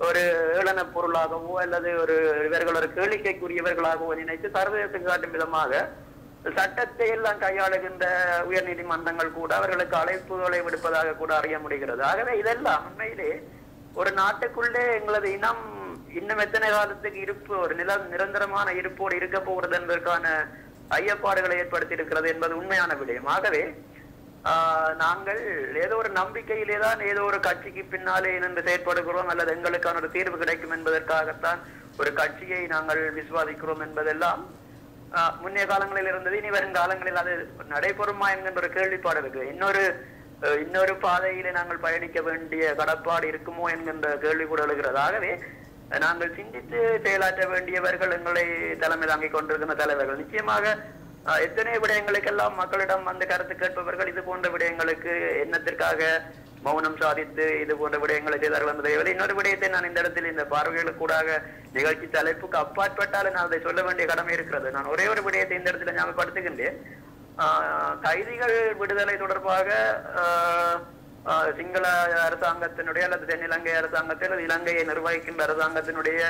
ஒரு ஏளன பொருளாகவோ அல்லது ஒரு இவர்கள் ஒரு கேளிக்கைக்குரியவர்களாகவோ நினைத்து சர்வதேசம் காட்டும் விதமாக சட்டத்தை எல்லாம் கையாளுகின்ற உயர் நீதிமன்றங்கள் கூட அவர்களுக்கு அழைப்புகளை விடுப்பதாக கூட அறிய முடிகிறது ஆகவே இதெல்லாம் உண்மையிலே ஒரு நாட்டுக்குள்ளே எங்களது இனம் இன்னும் எத்தனை காலத்துக்கு இருப்பு ஒரு நில நிரந்தரமான இருப்போடு இருக்க போகிறது என்பதற்கான ஐயப்பாடுகளை ஏற்படுத்தி இருக்கிறது என்பது உண்மையான விடயம் ஆகவே ஆஹ், நாங்கள் ஏதோ ஒரு நம்பிக்கையிலே தான் ஏதோ ஒரு கட்சிக்கு பின்னாலே நின்று செயற்படுகிறோம் அல்லது எங்களுக்கான ஒரு தீர்வு கிடைக்கும் என்பதற்காகத்தான் ஒரு கட்சியை நாங்கள் விசுவாசிக்கிறோம் என்பதெல்லாம் ஆஹ், முன்னைய காலங்களில் இருந்தது இனி வரும் காலங்களில் அது நடைபெறுமா என்கின்ற ஒரு கேள்விப்பாடு இருக்கு இன்னொரு அஹ், இன்னொரு பாதையிலே நாங்கள் பயணிக்க வேண்டிய கடப்பாடு இருக்குமோ என்கின்ற கேள்வி கூட எழுகிறது ஆகவே அஹ், நாங்கள் சிந்தித்து செயலாற்ற வேண்டியவர்கள் எங்களை தலைமை தாங்கிக் கொண்டிருக்கின்ற தலைவர்கள் நிச்சயமாக அஹ், எத்தனை விடயங்களுக்கெல்லாம் மக்களிடம் வந்து கருத்து கேட்பவர்கள் இது போன்ற விடயங்களுக்கு எண்ணத்திற்காக மௌனம் சாதித்து இது போன்ற விடயங்களை செய்தார்கள் என்பதை விட இன்னொரு விடயத்தை நான் இந்த இடத்தில் இந்த பார்வைகளுக்கு கூடாக நிகழ்ச்சி தலைப்புக்கு அப்பாற்பட்டாலும் நான் அதை சொல்ல வேண்டிய கடமை இருக்கிறது நான் ஒரே ஒரு விடயத்தை இந்த இடத்துல ஞாபகப்படுத்துகின்றேன் ஆஹ் கைதிகள் விடுதலை தொடர்பாக ஆஹ் ஆஹ் சிங்கள அரசாங்கத்தினுடைய அல்லது தென்னிலங்கை அரசாங்கத்தில் அல்லது இலங்கையை நிர்வகிக்கின்ற அரசாங்கத்தினுடைய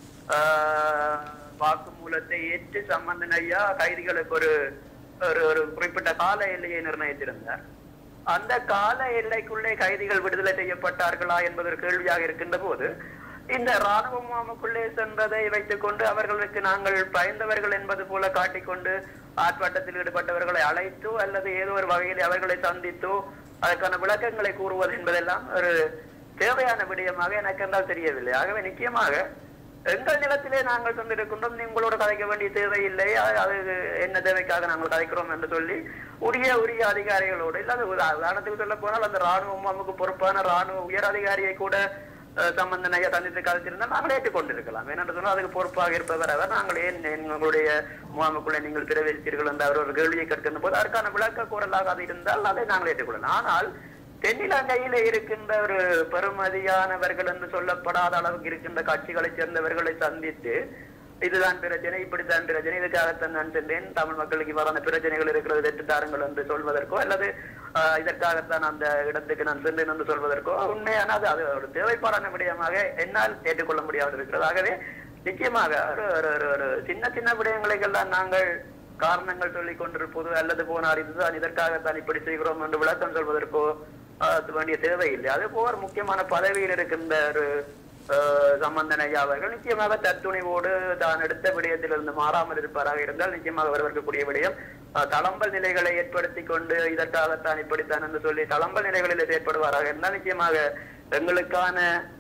ஆஹ் வாக்குமூலத்தை ஏற்று சம்பந்தன் ஐயா கைதிகளுக்கு ஒரு ஒரு ஒரு குறிப்பிட்ட கால எல்லையை நிர்ணயித்திருந்தார் அந்த கால எல்லைக்குள்ளே கைதிகள் விடுதலை செய்யப்பட்டார்களா என்பது ஒரு கேள்வியாக இருக்கின்ற போது இந்த ராணுவ முகாமுக்குள்ளே சென்றதை வைத்துக் கொண்டு அவர்களுக்கு நாங்கள் பயந்தவர்கள் என்பது போல காட்டிக்கொண்டு ஆர்ப்பாட்டத்தில் ஈடுபட்டவர்களை அழைத்தோ அல்லது ஏதோ ஒரு வகையில் அவர்களை சந்தித்தோ அதற்கான விளக்கங்களை கூறுவது என்பதெல்லாம் ஒரு தேவையான விடயமாக எனக்கு என்றால் தெரியவில்லை ஆகவே நிச்சயமாக எங்கள் நிலத்திலே நாங்கள் தந்திருக்கின்றோம் நீங்களோட கதைக்க வேண்டிய தேவையில்லை அது அது என்ன தேவைக்காக நாங்கள் கதைக்கிறோம் என்று சொல்லி உரிய உரிய அதிகாரிகளோடு இல்லாத உதா- உதாரணத்துக்கு சொல்ல போனால் அந்த ராணுவ முகாமுக்கு பொறுப்பான ராணுவ உயர் அதிகாரியை கூட அஹ், சம்பந்தன் ஐயா சந்தித்து கதைச்சிருந்தால் நாங்கள் ஏற்றுக்கொண்டிருக்கலாம் ஏனென்று சொன்னால் அதுக்கு பொறுப்பாக இருப்பவர் அவர் நாங்கள் ஏன் எங்களுடைய முகாமுக்குள்ளே நீங்கள் பிரவேசித்தீர்கள் என்று அவர் ஒரு கேள்வியை கேட்கின்ற போது அதற்கான விளக்க கூறலாக அது இருந்தால் அதை நாங்கள் ஏற்றுக்கொள்ளலாம் ஆனால் தென்னிலங்கையில இருக்கின்ற ஒரு பெருமதியானவர்கள் என்று சொல்லப்படாத அளவுக்கு இருக்கின்ற கட்சிகளைச் சேர்ந்தவர்களை சந்தித்து இதுதான் பிரச்சனை இப்படித்தான் பிரச்சனை இதுக்காகத்தான் நான் சென்றேன் தமிழ் மக்களுக்கு இவ்வாறான பிரச்சனைகள் இருக்கிறது வெற்றி தாருங்கள் என்று சொல்வதற்கோ அல்லது ஆஹ், இதற்காகத்தான் அந்த இடத்துக்கு நான் சென்றேன் என்று சொல்வதற்கோ உண்மையான அது அது ஒரு தேவைப்பாடான விடயமாக என்னால் ஏற்றுக்கொள்ள முடியாமல் இருக்கிறது ஆகவே நிச்சயமாக ஒரு ஒரு ஒரு ஒரு சின்ன சின்ன விடயங்களுக்கெல்லாம் நாங்கள் காரணங்கள் சொல்லிக் கொண்டிருப்பது அல்லது போனார் இதுதான் இதற்காகத்தான் இப்படி செய்கிறோம் என்று விளக்கம் சொல்வதற்கோ ஆஹ், வேண்டிய தேவையில்லை அது போர் முக்கியமான பதவியில் இருக்கின்ற ஒரு ஆஹ், சம்பந்தன் ஐயா அவர்கள் நிச்சயமாக தத்துணிவோடு தான் எடுத்த விடயத்திலிருந்து மாறாமல் இருப்பாராக இருந்தால் நிச்சயமாக வரவேற்கக்கூடிய விடயம் ஆஹ், தளம்பல் நிலைகளை ஏற்படுத்தி கொண்டு இதற்காகத்தான் இப்படித்தான் என்று சொல்லி தளம்பல் நிலைகளில் ஏற்படுவாராக இருந்தால் நிச்சயமாக எங்களுக்கான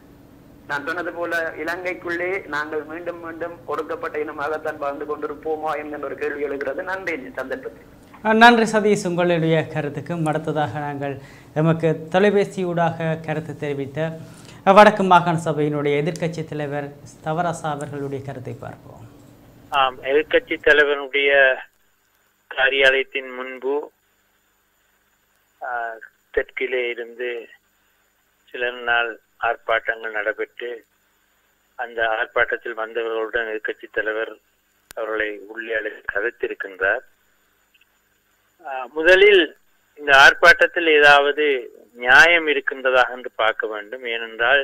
நான் சொன்னது போல இலங்கைக்குள்ளே நாங்கள் மீண்டும் மீண்டும் ஒடுக்கப்பட்ட இனமாகத்தான் வாழ்ந்து கொண்டிருப்போமா என்கின்ற ஒரு கேள்வி எழுகிறது நன்றி இந்த சந்தர்ப்பத்தில்
அஹ் நன்றி சதீஷ் உங்களுடைய கருத்துக்கும் அடுத்ததாக நாங்கள் எமக்கு தொலைபேசியூடாக கருத்து தெரிவித்த அஹ், வடக்கு மாகாண சபையினுடைய எதிர்க்கட்சி தலைவர் தவராசா அவர்களுடைய கருத்தை பார்ப்போம்
ஆம் எதிர்க்கட்சி தலைவனுடைய காரியாலயத்தின் முன்பு ஆ, தெற்கிலே இருந்து சில நாள் ஆர்ப்பாட்டங்கள் நடைபெற்று அந்த ஆர்ப்பாட்டத்தில் வந்தவர்களுடன் எதிர்க்கட்சி தலைவர் அவர்களை உள்ளே அழைத்து கதைத்திருக்கின்றார் ஆ, முதலில் இந்த ஆர்ப்பாட்டத்தில் ஏதாவது நியாயம் இருக்கின்றதாக என்று பார்க்க வேண்டும் ஏனென்றால்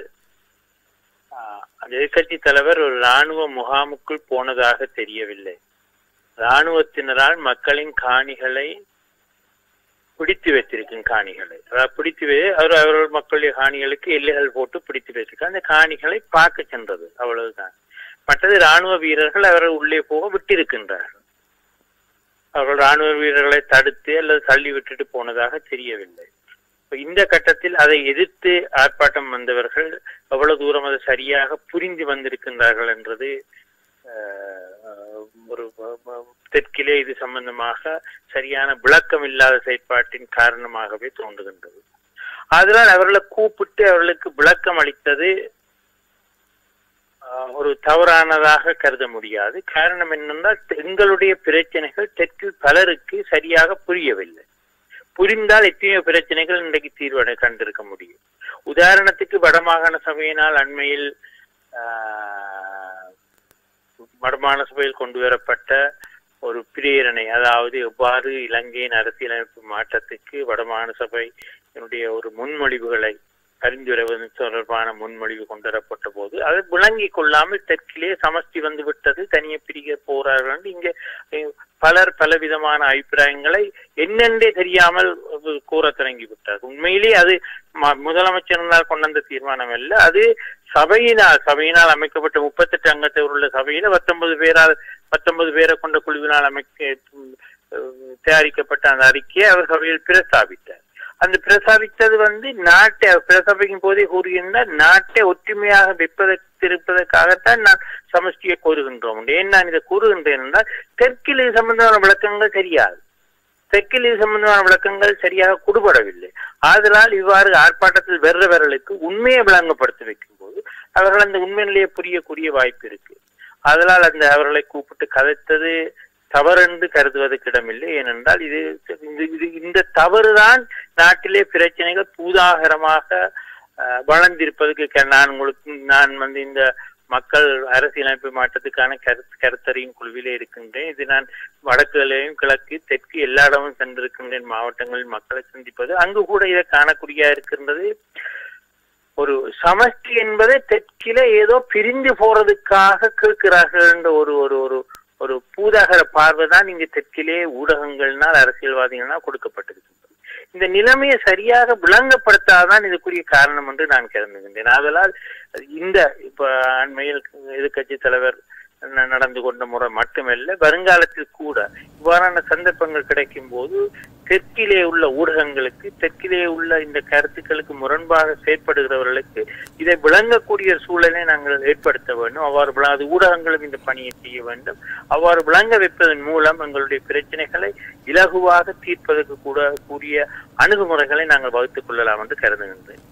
ஆஹ் அந்த எதிர்க்கட்சி தலைவர் ஒரு இராணுவ முகாமுக்குள் போனதாக தெரியவில்லை இராணுவத்தினரால் மக்களின் காணிகளை பிடித்து வைத்திருக்கும் காணிகளை அதாவது பிடித்து வை அவர் அவர்கள் மக்களுடைய காணிகளுக்கு எல்லைகள் போட்டு பிடித்து வைத்திருக்க அந்த காணிகளை பார்க்க சென்றது அவ்வளவுதான் மற்றது இராணுவ வீரர்கள் அவர்கள் உள்ளே போக விட்டிருக்கின்றார்கள் அவர்கள் இராணுவ வீரர்களை தடுத்து அல்லது தள்ளி விட்டுட்டு போனதாக தெரியவில்லை இப்ப இந்த கட்டத்தில் அதை எதிர்த்து ஆர்ப்பாட்டம் வந்தவர்கள் எவ்வளவு தூரம் அதை சரியாக புரிந்து வந்திருக்கின்றார்கள் என்றது ஆஹ், ஒரு வ- வ- தெற்கிலே இது சம்பந்தமாக சரியான விளக்கம் இல்லாத செயற்பாட்டின் காரணமாகவே தோன்றுகின்றது அதனால் அவர்களை கூப்பிட்டு அவர்களுக்கு விளக்கம் அளித்தது ஆஹ், ஒரு தவறானதாக கருத முடியாது காரணம் என்னென்றால் எங்களுடைய பிரச்சனைகள் தெற்கில் பலருக்கு சரியாக புரியவில்லை புரிந்தால் எத்தனையோ பிரச்சனைகள் இன்றைக்கு தீர்வடை கண்டிருக்க முடியும் உதாரணத்துக்கு வடமாகாண சபையினால் அண்மையில் ஆஹ், வடமாகாண சபையில் கொண்டு வரப்பட்ட ஒரு பிரேரணை அதாவது எவ்வாறு இலங்கையின் அரசியலமைப்பு மாற்றத்துக்கு வடமாகாண சபையினுடைய ஒரு முன்மொழிவுகளை பரிந்துரைவது தொடர்பான முன்மொழிவு கொண்டு வரப்பட்ட போது அது விளங்கிக் கொள்ளாமல் தெற்கிலே சமஷ்டி வந்து விட்டது தனியே பிரிக்க போறார்கள் என்று இங்கே அஹ், பலர் பலவிதமான அபிப்பிராயங்களை என்னென்றே தெரியாமல் அஹ், கூறத் தொடங்கி விட்டார் உண்மையிலே அது ம- முதலமைச்சரினால் கொண்டு வந்த தீர்மானம் அல்ல அது சபையினால் சபையினால் அமைக்கப்பட்ட முப்பத்தெட்டு அங்கத்தவர் உள்ள சபையில பத்தொன்பது பேரால் பத்தொன்பது பேரை கொண்ட குழுவினால் அமைக்க அஹ், தயாரிக்கப்பட்ட அந்த அறிக்கையை அவர் சபையில் பிரஸ்தாபித்தார் அந்த பிரசாபித்தது வந்து நாட்டை அவர் பிரசாபிக்கும் போதே கூறுகின்றார் நாட்டை ஒற்றுமையாக வைப்பதற்கு இருப்பதற்காகத்தான் நான் சமஷ்டியை கூறுகின்றோம் ஏன் நான் இதை கூறுகின்றேன் என்றால் தெற்கில் இது சம்பந்தமான விளக்கங்கள் தெரியாது தெற்கில் இது சம்பந்தமான விளக்கங்கள் சரியாக கொடுபடவில்லை ஆதலால் இவ்வாறு ஆர்ப்பாட்டத்தில் வெறுவர்களுக்கு உண்மையை விளங்கப்படுத்தி வைக்கும் போது அவர்கள் அந்த உண்மை நிலையை புரியக்கூடிய வாய்ப்பு இருக்கு அதனால் அந்த அவர்களை கூப்பிட்டு கதைத்தது தவறென்று கருதுவதற்கு இடமில்லை ஏனென்றால் இது இந்த- இது இந்த தவறுதான் நாட்டிலே பிரச்சனைகள் பூதாகரமாக அஹ், வளர்ந்திருப்பதற்கு க- நான் உங்களுக்கு நான் வந்து இந்த மக்கள் அரசியலமைப்பு மாற்றத்துக்கான கருத்து கருத்தறியும் குழுவிலே இருக்கின்றேன் இது நான் வடக்குலையும் கிழக்கு தெற்கு எல்லா இடமும் சென்றிருக்கின்றேன் மாவட்டங்களில் மக்களை சந்திப்பது அங்கு கூட இதை காணக்கூடிய இருக்கின்றது ஒரு சமஷ்டி என்பதை தெற்கில ஏதோ பிரிந்து போறதுக்காக கேட்கிறார்கள் என்ற ஒரு ஒரு ஒரு ஒரு பூதாகர பார்வை தான் இங்கு தெற்கிலே ஊடகங்கள்னால் அரசியல்வாதிகள்னால் கொடுக்கப்பட்டிருக்கின்றது இந்த நிலைமையை சரியாக விளங்கப்படுத்தாதான் இதுக்குரிய காரணம் என்று நான் கருதுகின்றேன் ஆதலால் இந்த இப்ப அண்மையில் எதிர்க்கட்சி தலைவர் ந- நடந்து கொண்ட முறை மட்டுமல்ல வருங்காலத்தில் கூட இவ்வாறான சந்தர்ப்பங்கள் கிடைக்கும் போது தெற்கிலே உள்ள ஊடகங்களுக்கு தெற்கிலே உள்ள இந்த கருத்துக்களுக்கு முரண்பாக செயற்படுகிறவர்களுக்கு இதை விளங்கக்கூடிய சூழலை நாங்கள் ஏற்படுத்த வேண்டும் அவ்வாறு விள- அது ஊடகங்களும் இந்த பணியை செய்ய வேண்டும் அவ்வாறு விளங்க வைப்பதன் மூலம் எங்களுடைய பிரச்சனைகளை இலகுவாக தீர்ப்பதற்கு கூட கூடிய அணுகுமுறைகளை நாங்கள் வகுத்துக் கொள்ளலாம் என்று கருதுகின்றேன்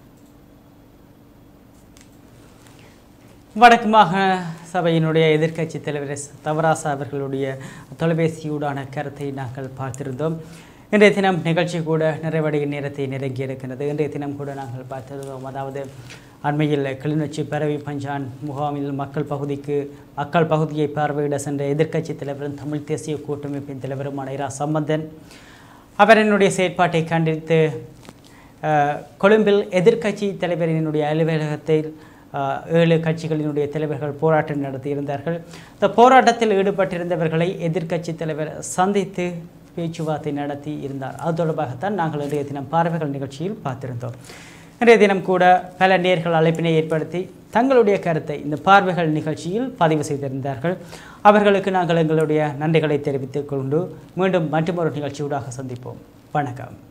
வடக்கு மாகாண சபையினுடைய எதிர்க்கட்சி தலைவர் எஸ். தவராசா அவர்களுடைய தொலைபேசியூடான கருத்தை நாங்கள் பார்த்திருந்தோம் இன்றைய தினம் நிகழ்ச்சி கூட நிறைவடையும் நேரத்தை நெருங்கி இருக்கிறது இன்றைய தினம் கூட நாங்கள் பார்த்திருந்தோம் அதாவது அண்மையில் கிளிநொச்சி பரவி பஞ்சான் முகாமில் மக்கள் பகுதிக்கு மக்கள் பகுதியை பார்வையிட சென்ற எதிர்க்கட்சி தலைவரும் தமிழ் தேசிய கூட்டமைப்பின் தலைவருமான இரா சம்பந்தன் அவரினுடைய செயற்பாட்டை கண்டித்து அஹ், கொழும்பில் எதிர்க்கட்சி தலைவரினுடைய அலுவலகத்தில் அஹ், ஏழு கட்சிகளினுடைய தலைவர்கள் போராட்டம் நடத்தியிருந்தார்கள் இந்த போராட்டத்தில் ஈடுபட்டிருந்தவர்களை எதிர்க்கட்சி தலைவர் சந்தித்து பேச்சுவார்த்தை நடத்தி இருந்தார் அது தொடர்பாகத்தான் நாங்கள் இன்றைய தினம் பார்வைகள் நிகழ்ச்சியில் பார்த்திருந்தோம் இன்றைய தினம் கூட பல நேர்கள் அழைப்பினை ஏற்படுத்தி தங்களுடைய கருத்தை இந்த பார்வைகள் நிகழ்ச்சியில் பதிவு செய்திருந்தார்கள் அவர்களுக்கு நாங்கள் எங்களுடைய நன்றிகளை தெரிவித்துக் கொண்டு மீண்டும் மற்றொரு நிகழ்ச்சியூடாக சந்திப்போம் வணக்கம்